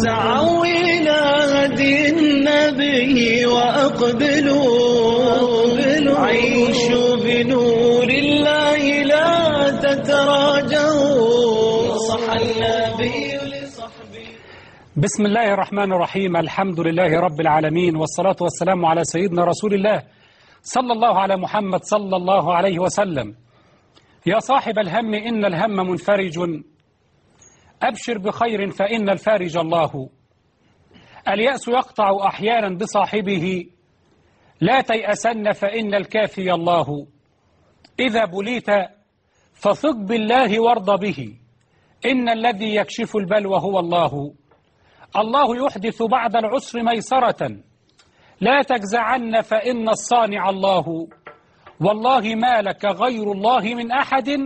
سعوا إلى هدي النبي وأقبلوا عيشوا بنور الله لا تتراجعوا صح النبي لصحبه بسم الله الرحمن الرحيم الحمد لله رب العالمين والصلاة والسلام على سيدنا رسول الله صلى الله على محمد صلى الله عليه وسلم يا صاحب الهم إن الهم منفرج أبشر بخير فإن الفارج الله اليأس يقطع أحيانا بصاحبه لا تيأسن فإن الكافي الله إذا بليت فثق بالله وارض به إن الذي يكشف البلوى هو الله الله يحدث بعد العسر ميسرة لا تجزعن فإن الصانع الله والله ما لك غير الله من أحد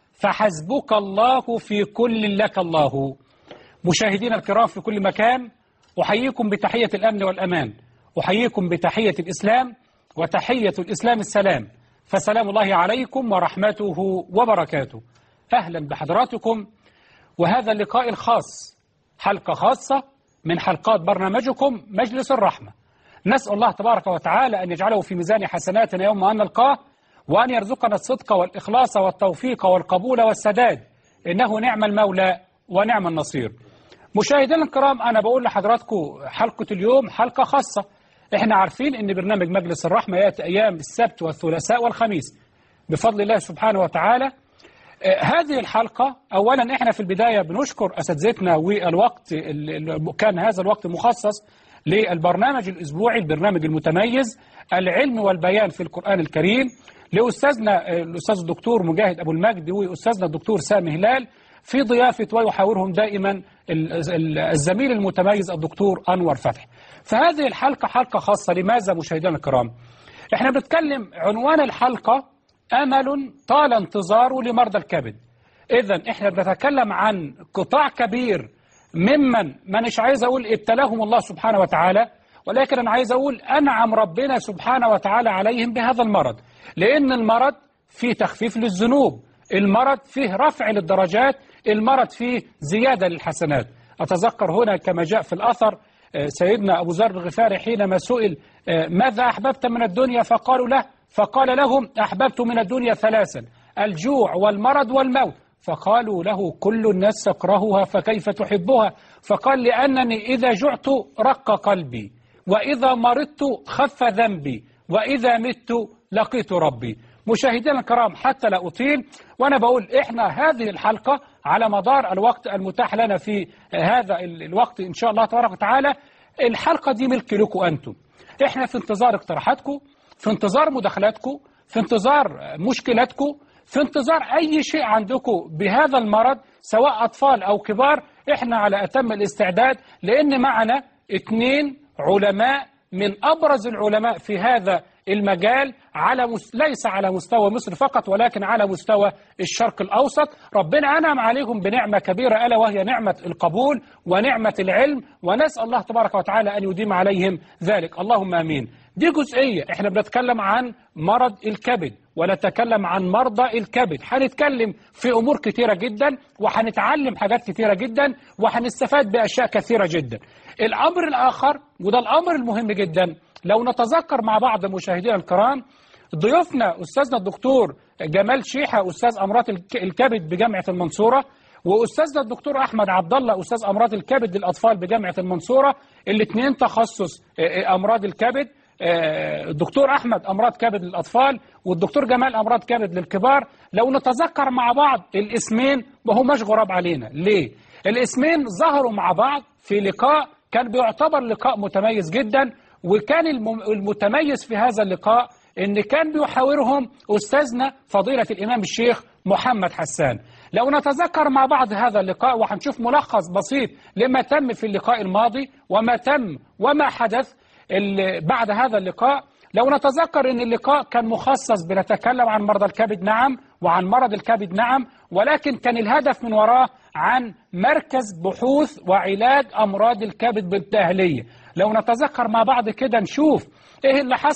فحسبك الله في كل لك الله مشاهدينا الكرام في كل مكان أحييكم بتحية الأمن والأمان أحييكم بتحية الإسلام وتحية الإسلام السلام فسلام الله عليكم ورحمته وبركاته أهلا بحضراتكم وهذا اللقاء الخاص حلقة خاصة من حلقات برنامجكم مجلس الرحمة نسأل الله تبارك وتعالى أن يجعله في ميزان حسناتنا يوم أن نلقاه وأن يرزقنا الصدق والإخلاص والتوفيق والقبول والسداد إنه نعم المولى ونعم النصير مشاهدينا الكرام أنا بقول لحضراتكم حلقة اليوم حلقة خاصة إحنا عارفين إن برنامج مجلس الرحمة يأتي أيام السبت والثلاثاء والخميس بفضل الله سبحانه وتعالى آه، هذه الحلقة أولا إحنا في البداية بنشكر أساتذتنا والوقت ال- ال- كان هذا الوقت مخصص للبرنامج الأسبوعي البرنامج المتميز العلم والبيان في القرآن الكريم لأستاذنا آه، الأستاذ الدكتور مجاهد أبو المجد وأستاذنا الدكتور سامي هلال في ضيافة ويحاورهم دائما ال- ال- الزميل المتميز الدكتور أنور فتحي فهذه الحلقة حلقة خاصة لماذا مشاهدينا الكرام احنا بنتكلم عنوان الحلقة أمل طال انتظاره لمرضى الكبد إذا إحنا بنتكلم عن قطاع كبير ممن ما مش عايز أقول ابتلاهم الله سبحانه وتعالى ولكن أنا عايز أقول أنعم ربنا سبحانه وتعالى عليهم بهذا المرض لأن المرض فيه تخفيف للذنوب المرض فيه رفع للدرجات المرض فيه زيادة للحسنات أتذكر هنا كما جاء في الأثر آه، سيدنا أبو ذر الغفاري حينما سئل آه، ماذا أحببت من الدنيا فقالوا له فقال لهم أحببت من الدنيا ثلاثا الجوع والمرض والموت فقالوا له كل الناس تكرهها فكيف تحبها فقال لأنني إذا جعت رق قلبي وإذا مرضت خف ذنبي وإذا مت لقيت ربي مشاهدينا الكرام حتى لا أطيل وأنا بقول إحنا هذه الحلقة على مدار الوقت المتاح لنا في هذا ال- الوقت إن شاء الله تبارك وتعالى الحلقة دي ملك لكم أنتم إحنا في انتظار اقتراحاتكم في انتظار مداخلاتكم في انتظار مشكلاتكم في انتظار أي شيء عندكم بهذا المرض سواء أطفال أو كبار إحنا على أتم الاستعداد لأن معنا اثنين علماء من أبرز العلماء في هذا المجال على مس... ليس على مستوى مصر فقط ولكن على مستوى الشرق الأوسط ربنا أنعم عليهم بنعمة كبيرة ألا وهي نعمة القبول ونعمة العلم ونسأل الله تبارك وتعالى أن يديم عليهم ذلك اللهم آمين دي جزئية احنا بنتكلم عن مرض الكبد ونتكلم عن مرضى الكبد هنتكلم في أمور كتيرة جدا وهنتعلم حاجات كتيرة جدا وهنستفاد بأشياء كثيرة جدا الأمر الآخر وده الأمر المهم جدا لو نتذكر مع بعض مشاهدينا الكرام ضيوفنا أستاذنا الدكتور جمال شيحة أستاذ أمراض الك- الكبد بجامعة المنصورة واستاذنا الدكتور احمد عبد الله استاذ امراض الكبد للاطفال بجامعه المنصوره الاثنين تخصص آه، آه، امراض الكبد آه، الدكتور احمد امراض كبد للاطفال والدكتور جمال امراض كبد للكبار لو نتذكر مع بعض الاسمين ما هماش غراب علينا ليه الاسمين ظهروا مع بعض في لقاء كان بيعتبر لقاء متميز جدا وكان الم- المتميز في هذا اللقاء ان كان بيحاورهم استاذنا فضيله الامام الشيخ محمد حسان لو نتذكر مع بعض هذا اللقاء وهنشوف ملخص بسيط لما تم في اللقاء الماضي وما تم وما حدث ال- بعد هذا اللقاء لو نتذكر ان اللقاء كان مخصص بنتكلم عن مرضى الكبد نعم وعن مرض الكبد نعم ولكن كان الهدف من وراه عن مركز بحوث وعلاج امراض الكبد بالتهليه لو نتذكر مع بعض كده نشوف ايه اللي حصل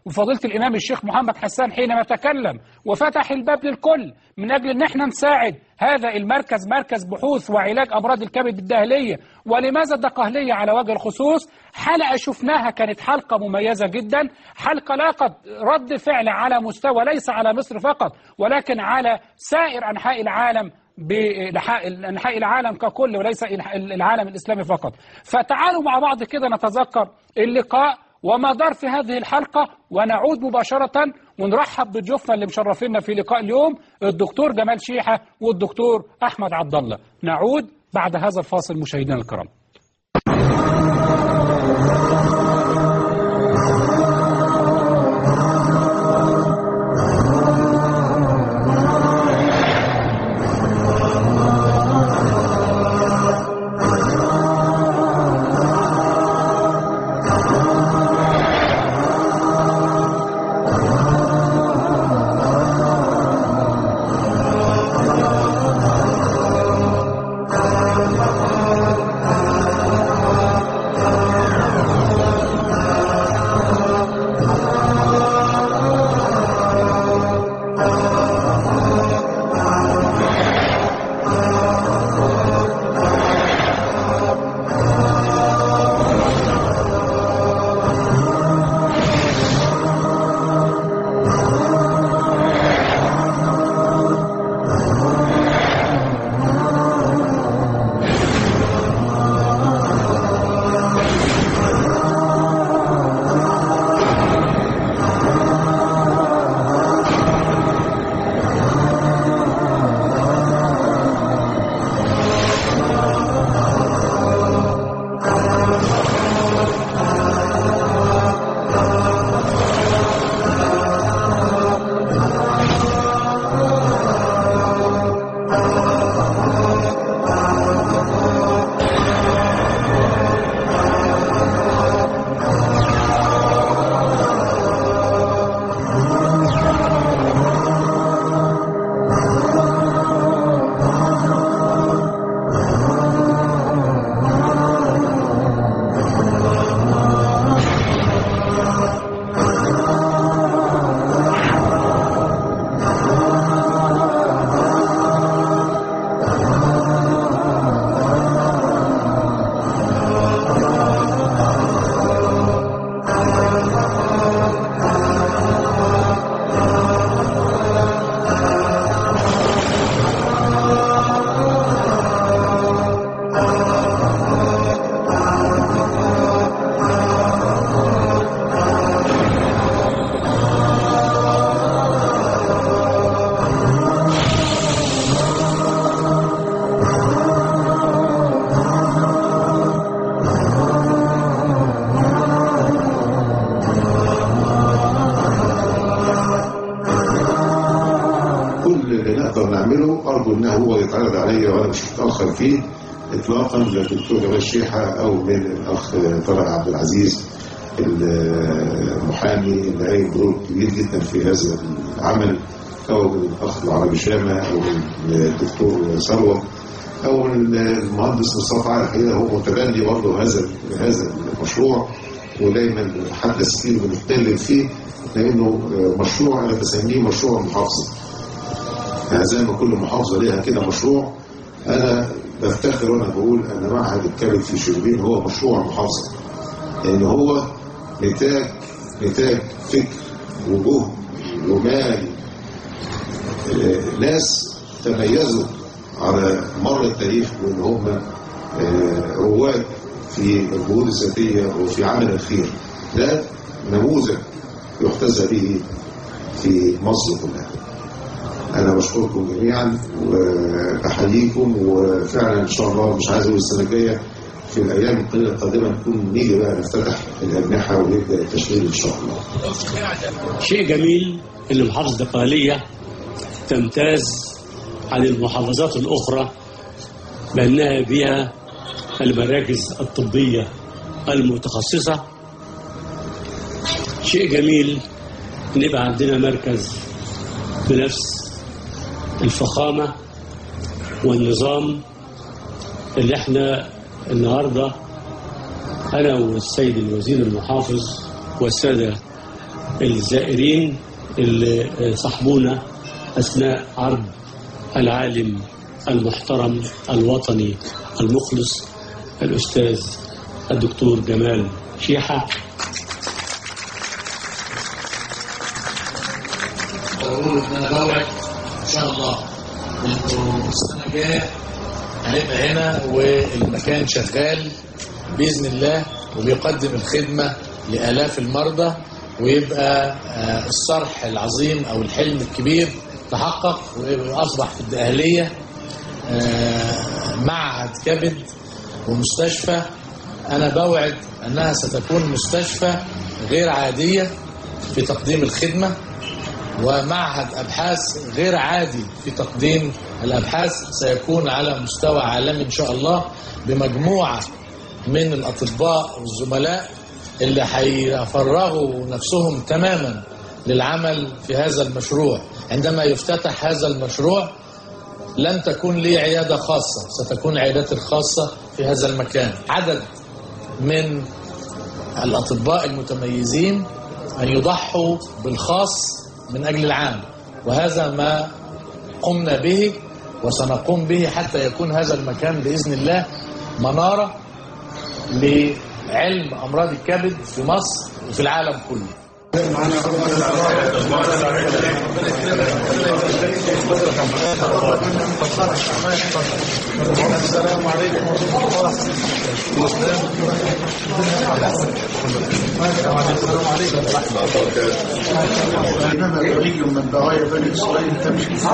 وفضيلة الإمام الشيخ محمد حسان حينما تكلم وفتح الباب للكل من أجل أن احنا نساعد هذا المركز مركز بحوث وعلاج أمراض الكبد الدهلية ولماذا الدقهلية على وجه الخصوص حلقة شفناها كانت حلقة مميزة جدا حلقة لاقت رد فعل على مستوى ليس على مصر فقط ولكن على سائر أنحاء العالم بأنحاء العالم ككل وليس العالم الإسلامي فقط فتعالوا مع بعض كده نتذكر اللقاء وما دار في هذه الحلقة ونعود مباشرة ونرحب بضيوفنا اللي مشرفينا في لقاء اليوم الدكتور جمال شيحة والدكتور أحمد عبد الله نعود بعد هذا الفاصل مشاهدينا الكرام أرجو أنه هو يتعرض علي وأنا مش متأخر فيه إطلاقا للدكتور جمال شيحة أو من الأخ طارق عبد العزيز المحامي اللي قايم دور كبير جدا في هذا العمل أو من الأخ العربي شامة أو من الدكتور ثروت أو من المهندس مصطفى على الحقيقة هو متبني برضه هذا هذا المشروع ودايما حدث فيه بنتكلم فيه لأنه مشروع أنا بسميه مشروع محافظة يعني زي ما كل محافظة ليها كده مشروع أنا بفتخر وأنا بقول أن معهد الكبد في شربين هو مشروع محافظة لأن هو نتاج نتاج فكر وجهد ومال ناس تميزوا على مر التاريخ وان هم رواد في الجهود الذاتيه وفي عمل الخير ده نموذج يحتذى به في مصر كلها انا بشكركم جميعا وبحييكم وفعلا ان شاء الله مش عايز اقول السنه الجايه في الايام القليله القادمه نكون نيجي بقى نفتتح الاجنحه ونبدا التشغيل ان شاء الله. شيء جميل ان محافظه الدقهليه تمتاز عن المحافظات الاخرى بانها بها المراكز الطبيه المتخصصه شيء جميل ان يبقى عندنا مركز بنفس الفخامه والنظام اللي احنا النهارده انا والسيد الوزير المحافظ والساده الزائرين اللي صاحبونا أثناء عرض العالم المحترم الوطني المخلص الأستاذ الدكتور جمال شيحة بقول ان انا بوعد ان شاء الله انه السنه الجايه هنبقى هنا والمكان شغال باذن الله وبيقدم الخدمه لالاف المرضى ويبقى آه، الصرح العظيم او الحلم الكبير تحقق واصبح في الدقهليه آه، معهد كبد ومستشفى انا بوعد انها ستكون مستشفى غير عاديه في تقديم الخدمه ومعهد أبحاث غير عادي في تقديم الأبحاث سيكون على مستوى عالمي إن شاء الله بمجموعة من الأطباء والزملاء اللي هيفرغوا نفسهم تماما للعمل في هذا المشروع عندما يفتتح هذا المشروع لن تكون لي عيادة خاصة ستكون عياداتي الخاصة في هذا المكان عدد من الأطباء المتميزين أن يضحوا بالخاص من أجل العام وهذا ما قمنا به وسنقوم به حتى يكون هذا المكان بإذن الله منارة لعلم أمراض الكبد في مصر وفي العالم كله بينما بري من بغايا بني إسرائيل تمشي في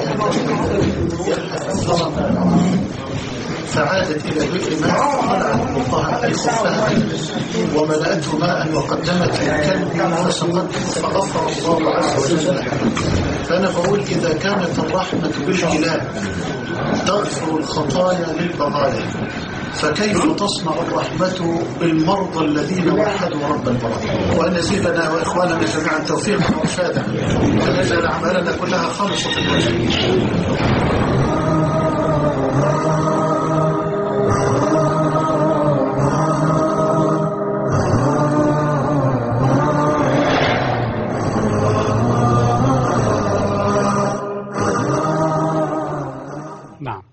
فعادت إلى بئر ماء طلعت بطها أي خفها وملأته ماء وقدمت للكلب فسقته فغفر الله عز وجل فأنا بقول إذا كانت الرحمة بالكلاب تغفر الخطايا للبغايا فكيف تصنع الرحمة بالمرضى الذين وحدوا رب البرايا وأن يزيدنا وإخواننا جميعا توفيقا وإرشادا وأن يجعل أعمالنا كلها خالصة لوجهه نعم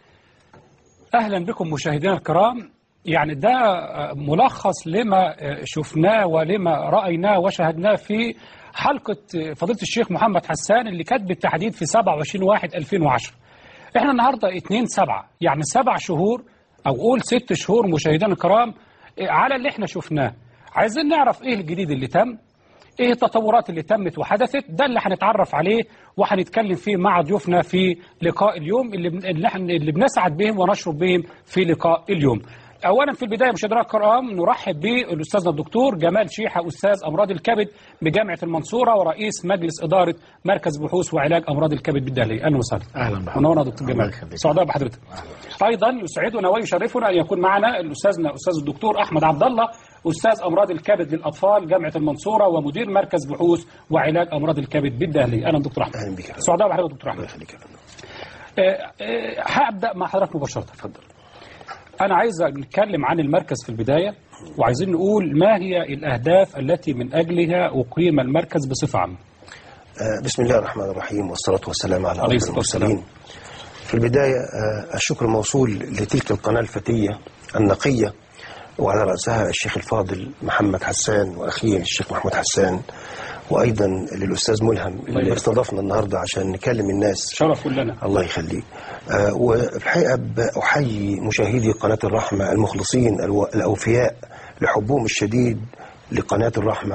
أهلا بكم مشاهدينا الكرام يعني ده ملخص لما شفناه ولما رأيناه وشاهدناه في حلقة فضيلة الشيخ محمد حسان اللي كانت بالتحديد في 27 واحد 2010 احنا النهاردة 2 7 يعني سبع شهور أو قول ست شهور مشاهدينا الكرام على اللي احنا شفناه عايزين نعرف ايه الجديد اللي تم ايه التطورات اللي تمت وحدثت ده اللي هنتعرف عليه وهنتكلم فيه مع ضيوفنا في لقاء اليوم اللي بن- اللي, احنا- اللي بنسعد بهم ونشرب بهم في لقاء اليوم اولا في البدايه مشاهدينا الكرام نرحب بالاستاذنا الدكتور جمال شيحه استاذ امراض الكبد بجامعه المنصوره ورئيس مجلس اداره مركز بحوث وعلاج امراض الكبد بالدهليه اهلا وسهلا اهلا بحضرتك منورنا يا دكتور الله جمال يخليك. سعداء بحضرتك ايضا يسعدنا ويشرفنا ان يكون معنا الاستاذنا استاذ الدكتور احمد عبد الله استاذ امراض الكبد للاطفال جامعه المنصوره ومدير مركز بحوث وعلاج امراض الكبد بالدهليه اهلا دكتور احمد اهلا بك يا فندم. سعداء بحضرتك دكتور احمد الله يخليك يا فندم. آه، آه، هبدا مع حضرتك مباشره اتفضل انا عايز نتكلم عن المركز في البدايه وعايزين نقول ما هي الاهداف التي من اجلها اقيم المركز بصفه عامه آه، بسم الله الرحمن الرحيم والصلاة والسلام على عليه أفضل الصلاة المرسلين في البداية آه، الشكر موصول لتلك القناة الفتية النقية وعلى رأسها الشيخ الفاضل محمد حسان وأخيه الشيخ محمود حسان وأيضا للأستاذ ملهم اللي يخليك. استضافنا النهاردة عشان نكلم الناس شرف لنا الله يخليك آه، والحقيقة بأحيي مشاهدي قناة الرحمة المخلصين الو- الأوفياء لحبهم الشديد لقناة الرحمة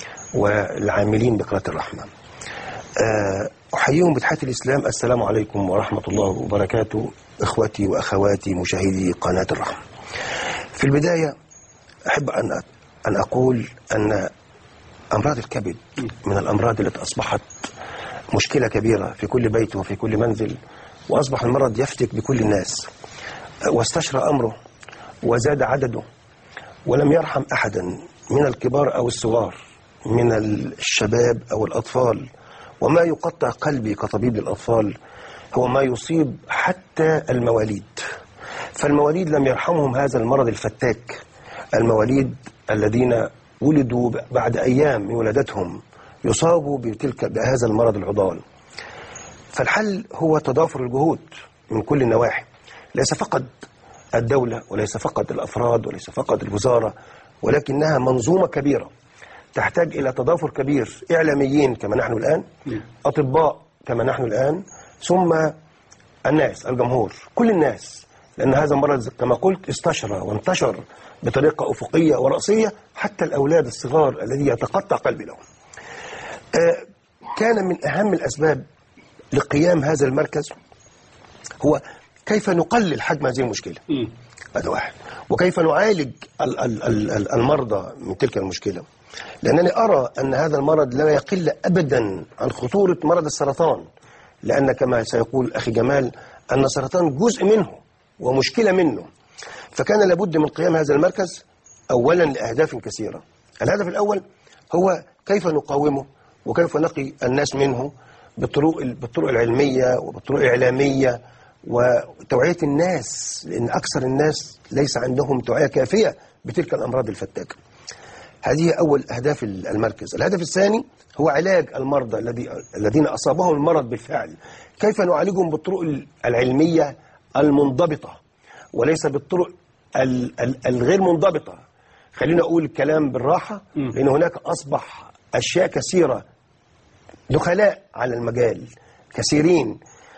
والعاملين بقناة الرحمة آه، أحييهم بتحية الإسلام السلام عليكم ورحمة الله وبركاته إخوتي وأخواتي مشاهدي قناة الرحمة في البداية أحب أن أن أقول أن أمراض الكبد من الأمراض التي أصبحت مشكلة كبيرة في كل بيت وفي كل منزل وأصبح المرض يفتك بكل الناس واستشرى أمره وزاد عدده ولم يرحم أحدا من الكبار أو الصغار من الشباب أو الأطفال وما يقطع قلبي كطبيب للأطفال هو ما يصيب حتى المواليد فالمواليد لم يرحمهم هذا المرض الفتاك المواليد الذين ولدوا بعد أيام من ولادتهم يصابوا بتلك بهذا المرض العضال فالحل هو تضافر الجهود من كل النواحي ليس فقط الدولة وليس فقط الأفراد وليس فقط الوزارة ولكنها منظومة كبيرة تحتاج إلى تضافر كبير إعلاميين كما نحن الآن أطباء كما نحن الآن ثم الناس الجمهور كل الناس لأن هذا المرض كما قلت استشرى وانتشر بطريقة أفقية ورأسية حتى الأولاد الصغار الذي يتقطع قلبي لهم آه، كان من أهم الأسباب لقيام هذا المركز هو كيف نقلل حجم هذه المشكلة هذا واحد وكيف نعالج ال- ال- ال- ال- المرضى من تلك المشكلة لأنني أرى أن هذا المرض لا يقل أبدا عن خطورة مرض السرطان لأن كما سيقول أخي جمال أن السرطان جزء منه ومشكلة منه فكان لابد من قيام هذا المركز أولا لأهداف كثيرة الهدف الأول هو كيف نقاومه وكيف نقي الناس منه بالطرق بالطرق العلمية وبالطرق الإعلامية وتوعية الناس لأن أكثر الناس ليس عندهم توعية كافية بتلك الأمراض الفتاكة هذه أول أهداف المركز الهدف الثاني هو علاج المرضى الذي الذين أصابهم المرض بالفعل كيف نعالجهم بالطرق العلمية المنضبطة وليس بالطرق ال- ال- الغير منضبطة خلينا أقول الكلام بالراحة لأن هناك أصبح أشياء كثيرة دخلاء على المجال كثيرين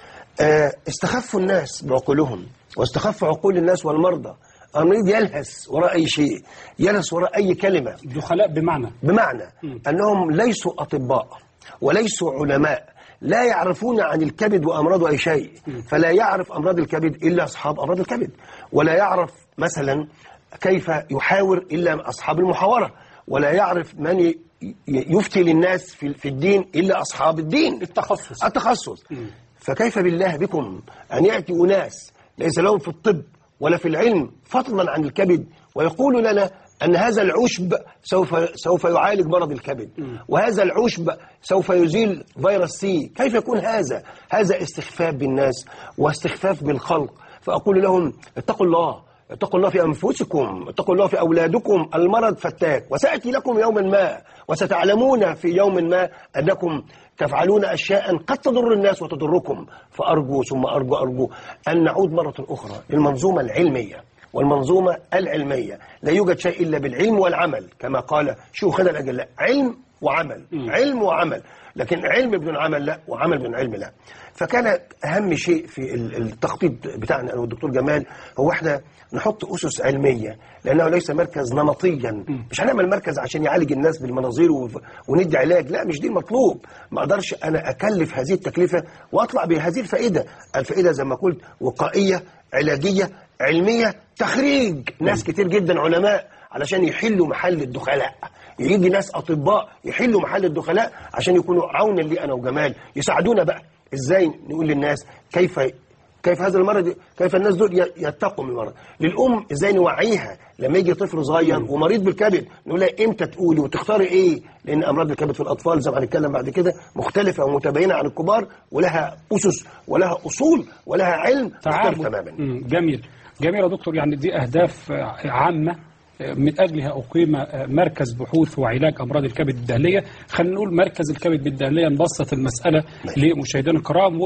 آه، استخفوا الناس بعقولهم واستخف عقول الناس والمرضى المريض يلهث وراء أي شيء يلهث وراء أي كلمة دخلاء بمعنى بمعنى أنهم ليسوا أطباء وليسوا علماء لا يعرفون عن الكبد وأمراضه أي شيء فلا يعرف أمراض الكبد إلا أصحاب أمراض الكبد ولا يعرف مثلا كيف يحاور إلا أصحاب المحاورة ولا يعرف من ي- ي- يفتي للناس في في الدين إلا أصحاب الدين التخصص التخصص فكيف بالله بكم أن يأتي أناس ليس لهم في الطب ولا في العلم فضلا عن الكبد ويقول لنا أن هذا العشب سوف سوف يعالج مرض الكبد وهذا العشب سوف يزيل فيروس سي كيف يكون هذا هذا استخفاف بالناس واستخفاف بالخلق فأقول لهم اتقوا الله اتقوا الله في أنفسكم اتقوا الله في أولادكم المرض فتاك وسأتي لكم يوما ما وستعلمون في يوم ما أنكم تفعلون أشياء قد تضر الناس وتضركم فأرجو ثم أرجو أرجو أن نعود مرة أخرى للمنظومة العلمية والمنظومة العلمية لا يوجد شيء إلا بالعلم والعمل كما قال شيوخنا الأجلاء علم وعمل علم وعمل لكن علم بدون عمل لا وعمل بدون علم لا فكان أهم شيء في ال- التخطيط بتاعنا أنا والدكتور جمال هو احنا نحط أسس علمية لأنه ليس مركز نمطيا مش هنعمل مركز عشان يعالج الناس بالمناظير وف- وندي علاج لا مش دي المطلوب ما أقدرش أنا أكلف هذه التكلفة وأطلع بهذه الفائدة الفائدة زي ما قلت وقائية علاجية علمية تخريج ناس كتير جدا علماء علشان يحلوا محل الدخلاء يجي ناس أطباء يحلوا محل الدخلاء عشان يكونوا عونا لي أنا وجمال يساعدونا بقى إزاي نقول للناس كيف كيف هذا المرض كيف الناس دول ي- يتقوا من المرض للأم إزاي نوعيها لما يجي طفل صغير ومريض بالكبد نقول لها إمتى تقولي وتختاري إيه لأن أمراض الكبد في الأطفال زي ما هنتكلم بعد كده مختلفة ومتباينة عن الكبار ولها أسس ولها أصول ولها علم مختلف تعامل تماما مم، جميل جميل يا دكتور يعني دي أهداف آه، عامة آه، من أجلها أقيم آه، مركز بحوث وعلاج أمراض الكبد الدهلية خلينا نقول مركز الكبد بالدهلية نبسط المسألة لمشاهدينا الكرام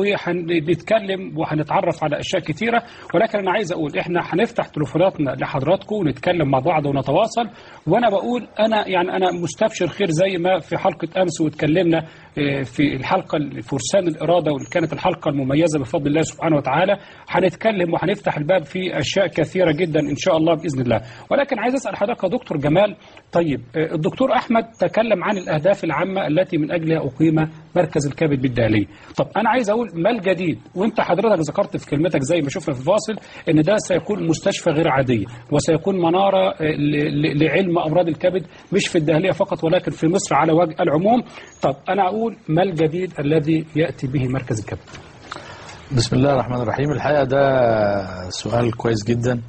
وهنتكلم وهنتعرف على أشياء كتيرة ولكن أنا عايز أقول إحنا هنفتح تليفوناتنا لحضراتكم ونتكلم مع بعض ونتواصل وأنا بقول أنا يعني أنا مستبشر خير زي ما في حلقة أمس واتكلمنا آه، في الحلقة فرسان الإرادة واللي كانت الحلقة المميزة بفضل الله سبحانه وتعالى هنتكلم وهنفتح الباب في أشياء كثيرة جدا إن شاء الله بإذن الله ولكن عايز أسأل حضرتك يا دكتور جمال طيب آه، الدكتور أحمد تكلم عن الأهداف العامة التي من أجلها أقيم مركز الكبد بالدهلية طب أنا عايز أقول ما الجديد وأنت حضرتك ذكرت في كلمتك زي ما شفنا في الفاصل إن ده سيكون مستشفى غير عادية وسيكون منارة آه، ل- ل- لعلم أمراض الكبد مش في الدهلية فقط ولكن في مصر على وجه العموم طب أنا أقول ما الجديد الذي يأتي به مركز الكبد بسم الله الرحمن الرحيم الحقيقة ده سؤال كويس جدا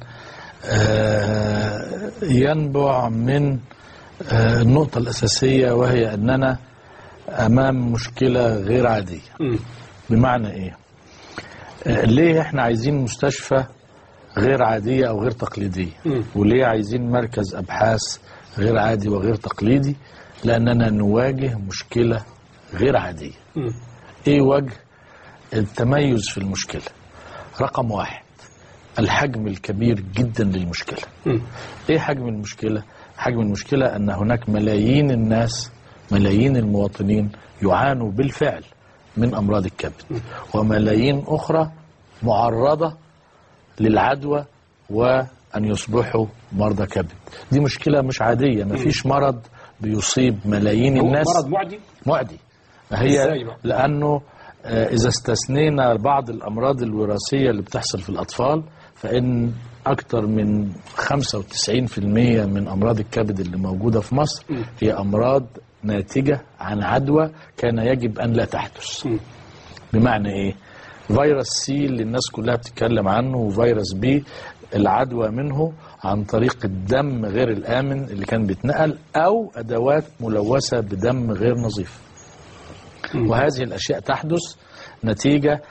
آه، ينبع من آه، النقطة الأساسية وهي أننا أمام مشكلة غير عادية بمعنى إيه آه، ليه إحنا عايزين مستشفى غير عادية أو غير تقليدية وليه عايزين مركز أبحاث غير عادي وغير تقليدي لأننا نواجه مشكلة غير عادية مم. ايه وجه التميز في المشكلة رقم واحد الحجم الكبير جدا للمشكلة مم. ايه حجم المشكلة حجم المشكلة ان هناك ملايين الناس ملايين المواطنين يعانوا بالفعل من امراض الكبد وملايين اخرى معرضة للعدوى وان يصبحوا مرضى كبد دي مشكلة مش عادية مفيش مرض بيصيب ملايين هو الناس مرض معدي معدي ما هي إزاي بقى؟ لأنه آه، إذا استثنينا بعض الأمراض الوراثية اللي بتحصل في الأطفال فإن أكثر من 95% من أمراض الكبد اللي موجودة في مصر هي أمراض ناتجة عن عدوى كان يجب أن لا تحدث مم. بمعنى إيه؟ فيروس سي اللي الناس كلها بتتكلم عنه وفيروس بي العدوى منه عن طريق الدم غير الآمن اللي كان بيتنقل أو أدوات ملوثة بدم غير نظيف وهذه الأشياء تحدث نتيجة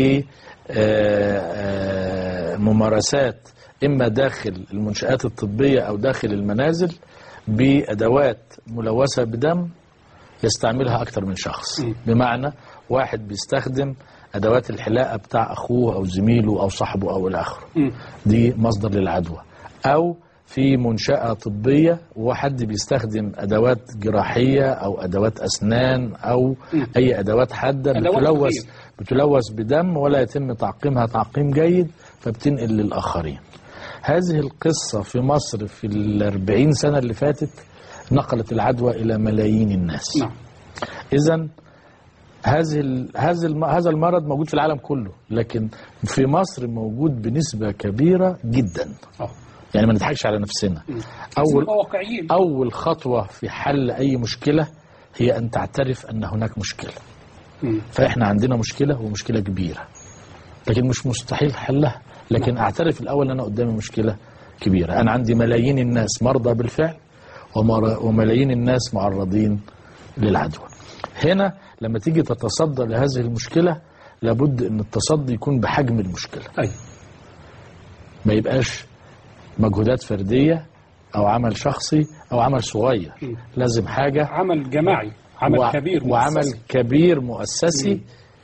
لممارسات إما داخل المنشآت الطبية أو داخل المنازل بأدوات ملوثة بدم يستعملها أكثر من شخص بمعنى واحد بيستخدم أدوات الحلاقة بتاع أخوه أو زميله أو صاحبه أو إلى آخره دي مصدر للعدوى أو في منشأة طبية وحد بيستخدم أدوات جراحية أو أدوات أسنان أو أي أدوات حادة أدوات بتلوث كتير. بتلوث بدم ولا يتم تعقيمها تعقيم جيد فبتنقل للآخرين هذه القصة في مصر في الأربعين سنة اللي فاتت نقلت العدوى إلى ملايين الناس نعم إذا هذه ال- هذا الم- هذا المرض موجود في العالم كله لكن في مصر موجود بنسبة كبيرة جدا اه يعني ما نضحكش على نفسنا لازم أول نبقى واقعيين أول خطوة في حل أي مشكلة هي أن تعترف أن هناك مشكلة مم. فإحنا عندنا مشكلة ومشكلة كبيرة لكن مش مستحيل حلها لكن أعترف الأول أن أنا قدامي مشكلة كبيرة أنا عندي ملايين الناس مرضى بالفعل ومر- وملايين الناس معرضين للعدوى هنا لما تيجي تتصدى لهذه المشكلة لابد أن التصدي يكون بحجم المشكلة أيوة ما يبقاش مجهودات فردية أو عمل شخصي أو عمل صغير م. لازم حاجة عمل جماعي عمل وع- كبير وعمل مؤسسي. كبير مؤسسي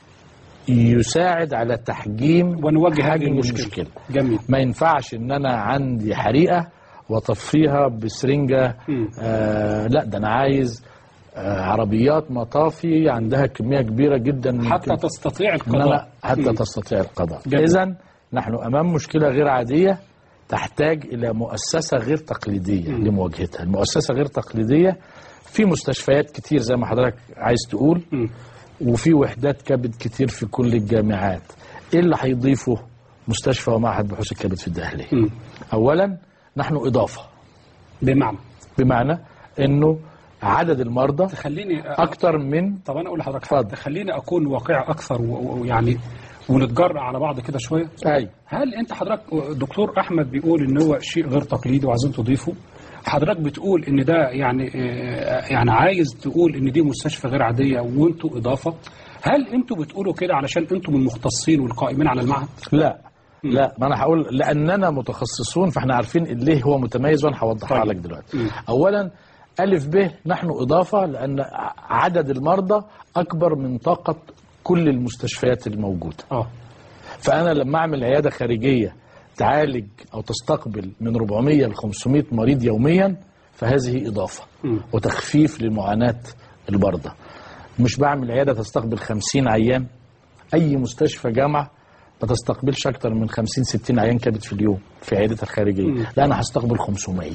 يساعد على تحجيم ونواجه هذه حجم المشكلة المشكلة جميل ما ينفعش ان انا عندي حريقة واطفيها بسرنجة مم. آه لا ده انا عايز آه عربيات مطافي عندها كمية كبيرة جدا من حتى كم- تستطيع إنما القضاء حتى مم. تستطيع القضاء جميل. إذا نحن أمام مشكلة غير عادية تحتاج إلى مؤسسة غير تقليدية مم. لمواجهتها المؤسسة غير تقليدية في مستشفيات كتير زي ما حضرتك عايز تقول مم. وفي وحدات كبد كتير في كل الجامعات ايه اللي هيضيفه مستشفى ومعهد بحوث الكبد في الداخليه مم. اولا نحن اضافه بمعنى بمعنى انه عدد المرضى تخليني أ- اكتر من طب انا اقول لحضرتك اتفضل. حاجة. تخليني اكون واقعي اكثر و- و- ويعني ونتجرأ على بعض كده شويه اي هل انت حضرتك دكتور احمد بيقول ان هو شيء غير تقليدي وعايزين تضيفه حضرتك بتقول ان ده يعني آه، يعني عايز تقول ان دي مستشفى غير عاديه وانتوا اضافه هل انتوا بتقولوا كده علشان انتوا من المختصين والقائمين على المعهد لا لا ما انا هقول لاننا متخصصون فاحنا عارفين ليه هو متميز وانا هوضحها طيب. لك دلوقتي مم. اولا الف ب نحن اضافه لان ع- عدد المرضى اكبر من طاقه كل المستشفيات الموجوده اه فأنا لما أعمل عيادة خارجية تعالج أو تستقبل من 400 ل 500 مريض يوميا فهذه إضافة مم. وتخفيف لمعاناة المرضى مش بعمل عيادة تستقبل 50 عيان أي مستشفى جامعة ما تستقبلش أكتر من 50 60 عيان كبد في اليوم في عيادتها الخارجية مم. لا أنا هستقبل 500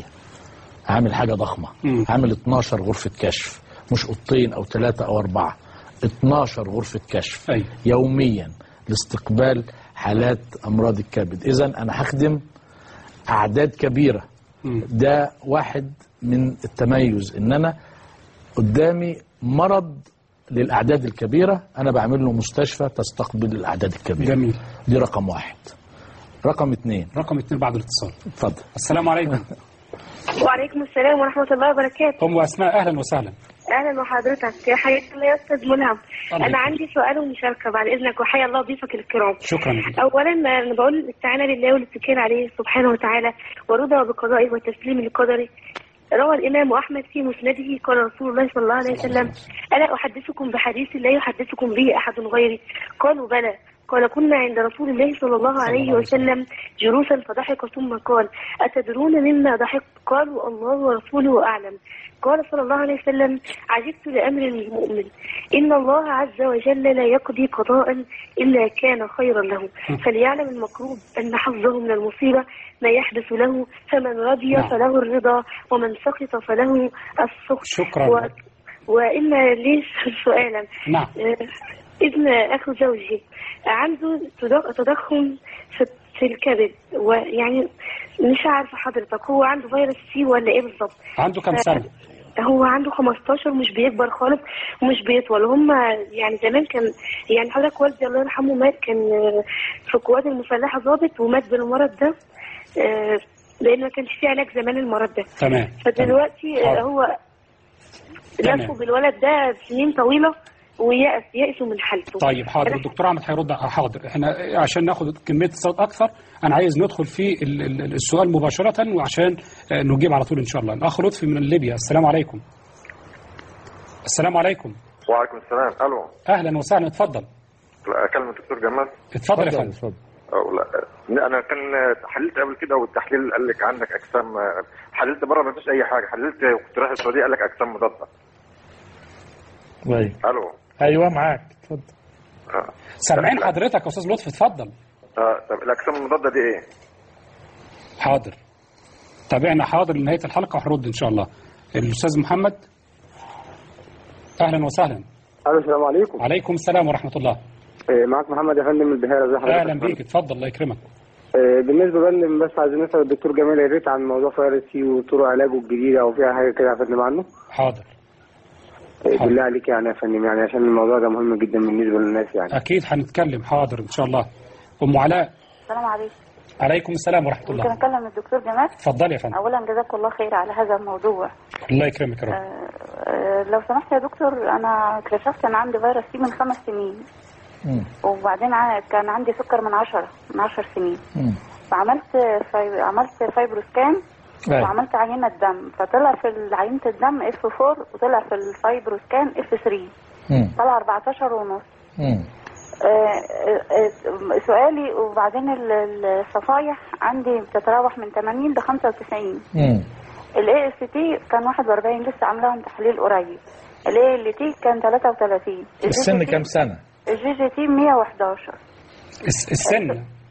عامل حاجة ضخمة مم. عامل 12 غرفة كشف مش أوضتين أو ثلاثة أو أربعة 12 غرفة كشف أيوة. يوميا لاستقبال حالات امراض الكبد اذا انا هخدم اعداد كبيره مم. ده واحد من التميز ان انا قدامي مرض للاعداد الكبيره انا بعمل له مستشفى تستقبل الاعداد الكبيره جميل دي رقم واحد رقم اثنين رقم اثنين بعد الاتصال اتفضل السلام عليكم وعليكم السلام ورحمة الله وبركاته ام واسماء اهلا وسهلا أهلا بحضرتك يا حياك الله يا أستاذ ملهم الله أنا يكرمك. عندي سؤال ومشاركة بعد إذنك وحيا الله ضيفك الكرام شكرا لك. أولا أنا بقول الاستعانة لله والاتكال عليه سبحانه وتعالى ورضا بقضائه وتسليم لقدره روى الإمام أحمد في مسنده قال رسول الله صلى الله عليه وسلم ألا أحدثكم بحديث لا يحدثكم به أحد غيري قالوا بلى قال كنا عند رسول الله صلى الله عليه وسلم جلوسا فضحك ثم قال أتدرون مما ضحك قالوا الله ورسوله أعلم قال صلى الله عليه وسلم عجبت لأمر المؤمن إن الله عز وجل لا يقضي قضاء إلا كان خيرا له فليعلم المكروب أن حظه من المصيبة ما يحدث له فمن رضي نعم. فله الرضا ومن سخط فله السخط شكرا. و... وإن لي سؤالا نعم آه، ابن أخو زوجي عنده تض- تضخم في في الكبد ويعني مش عارفة حضرتك هو عنده فيروس سي ولا ايه بالظبط عنده كم سنة هو عنده 15 مش بيكبر خالص ومش بيطول هم يعني زمان كان يعني حضرتك والدي الله يرحمه مات كان آه، في القوات المسلحة ضابط ومات بالمرض ده آه، لأن ما كانش فيه علاج زمان المرض ده تمام فدلوقتي آه، حاضر. هو تمام. لفوا بالولد ده سنين طويلة ويأس يأسوا من حالته طيب حاضر أنا- الدكتور احمد هيرد حاضر احنا عشان ناخد كميه اتصالات اكثر انا عايز ندخل في ال- ال- السؤال مباشره وعشان آه، نجيب على طول ان شاء الله الاخ لطفي من ليبيا السلام عليكم السلام عليكم وعليكم السلام الو اهلا وسهلا اتفضل لا، اكلم الدكتور جمال اتفضل يا فندم اتفضل أو لا انا كان حللت قبل كده والتحليل قال لك عندك اجسام حللت بره ما فيش اي حاجه حللت كنت رايح السعوديه قال لك اجسام مضاده طيب الو ايوه معاك اتفضل آه. سامعين لا. حضرتك يا استاذ لطفي اتفضل آه. طب الاجسام المضاده دي ايه؟ حاضر تابعنا حاضر لنهايه الحلقه وهنرد ان شاء الله الاستاذ محمد اهلا وسهلا الو السلام عليكم عليكم السلام ورحمه الله إيه، معاك محمد يا فندم من البحيره ازي حضرتك اهلا بيك اتفضل الله يكرمك إيه، بالنسبه يا فندم بس عايزين نسال الدكتور جمال يا ريت عن موضوع فيروس سي وطرق علاجه الجديده او فيها حاجه كده يا فندم عنه حاضر إيه، حاضر. بالله عليك يعني يا فندم يعني عشان الموضوع ده مهم جدا بالنسبه للناس يعني اكيد هنتكلم حاضر ان شاء الله ام علاء السلام عليكم عليكم السلام ورحمه ممكن الله اكلم الدكتور جمال اتفضل يا فندم اولا جزاك الله خير على هذا الموضوع الله يكرمك يا رب آه، آه، لو سمحت يا دكتور انا اكتشفت ان عندي فيروس سي من خمس سنين مم. وبعدين ع- كان عندي سكر من عشرة من عشر سنين مم. وعملت في... عملت فايبروسكان أيوة. وعملت عينة دم فطلع في عينة الدم اف 4 وطلع في الفايبروسكان اف 3 مم. طلع 14 ونص مم. آه، آه، آه، سؤالي وبعدين ال- ال- الصفايح عندي بتتراوح من 80 ل 95 مم. الاي اس تي كان 41 لسه عاملاهم تحليل قريب الاي ال تي كان 33 السن كام سنة؟ الجي جي تي 111 الس- السن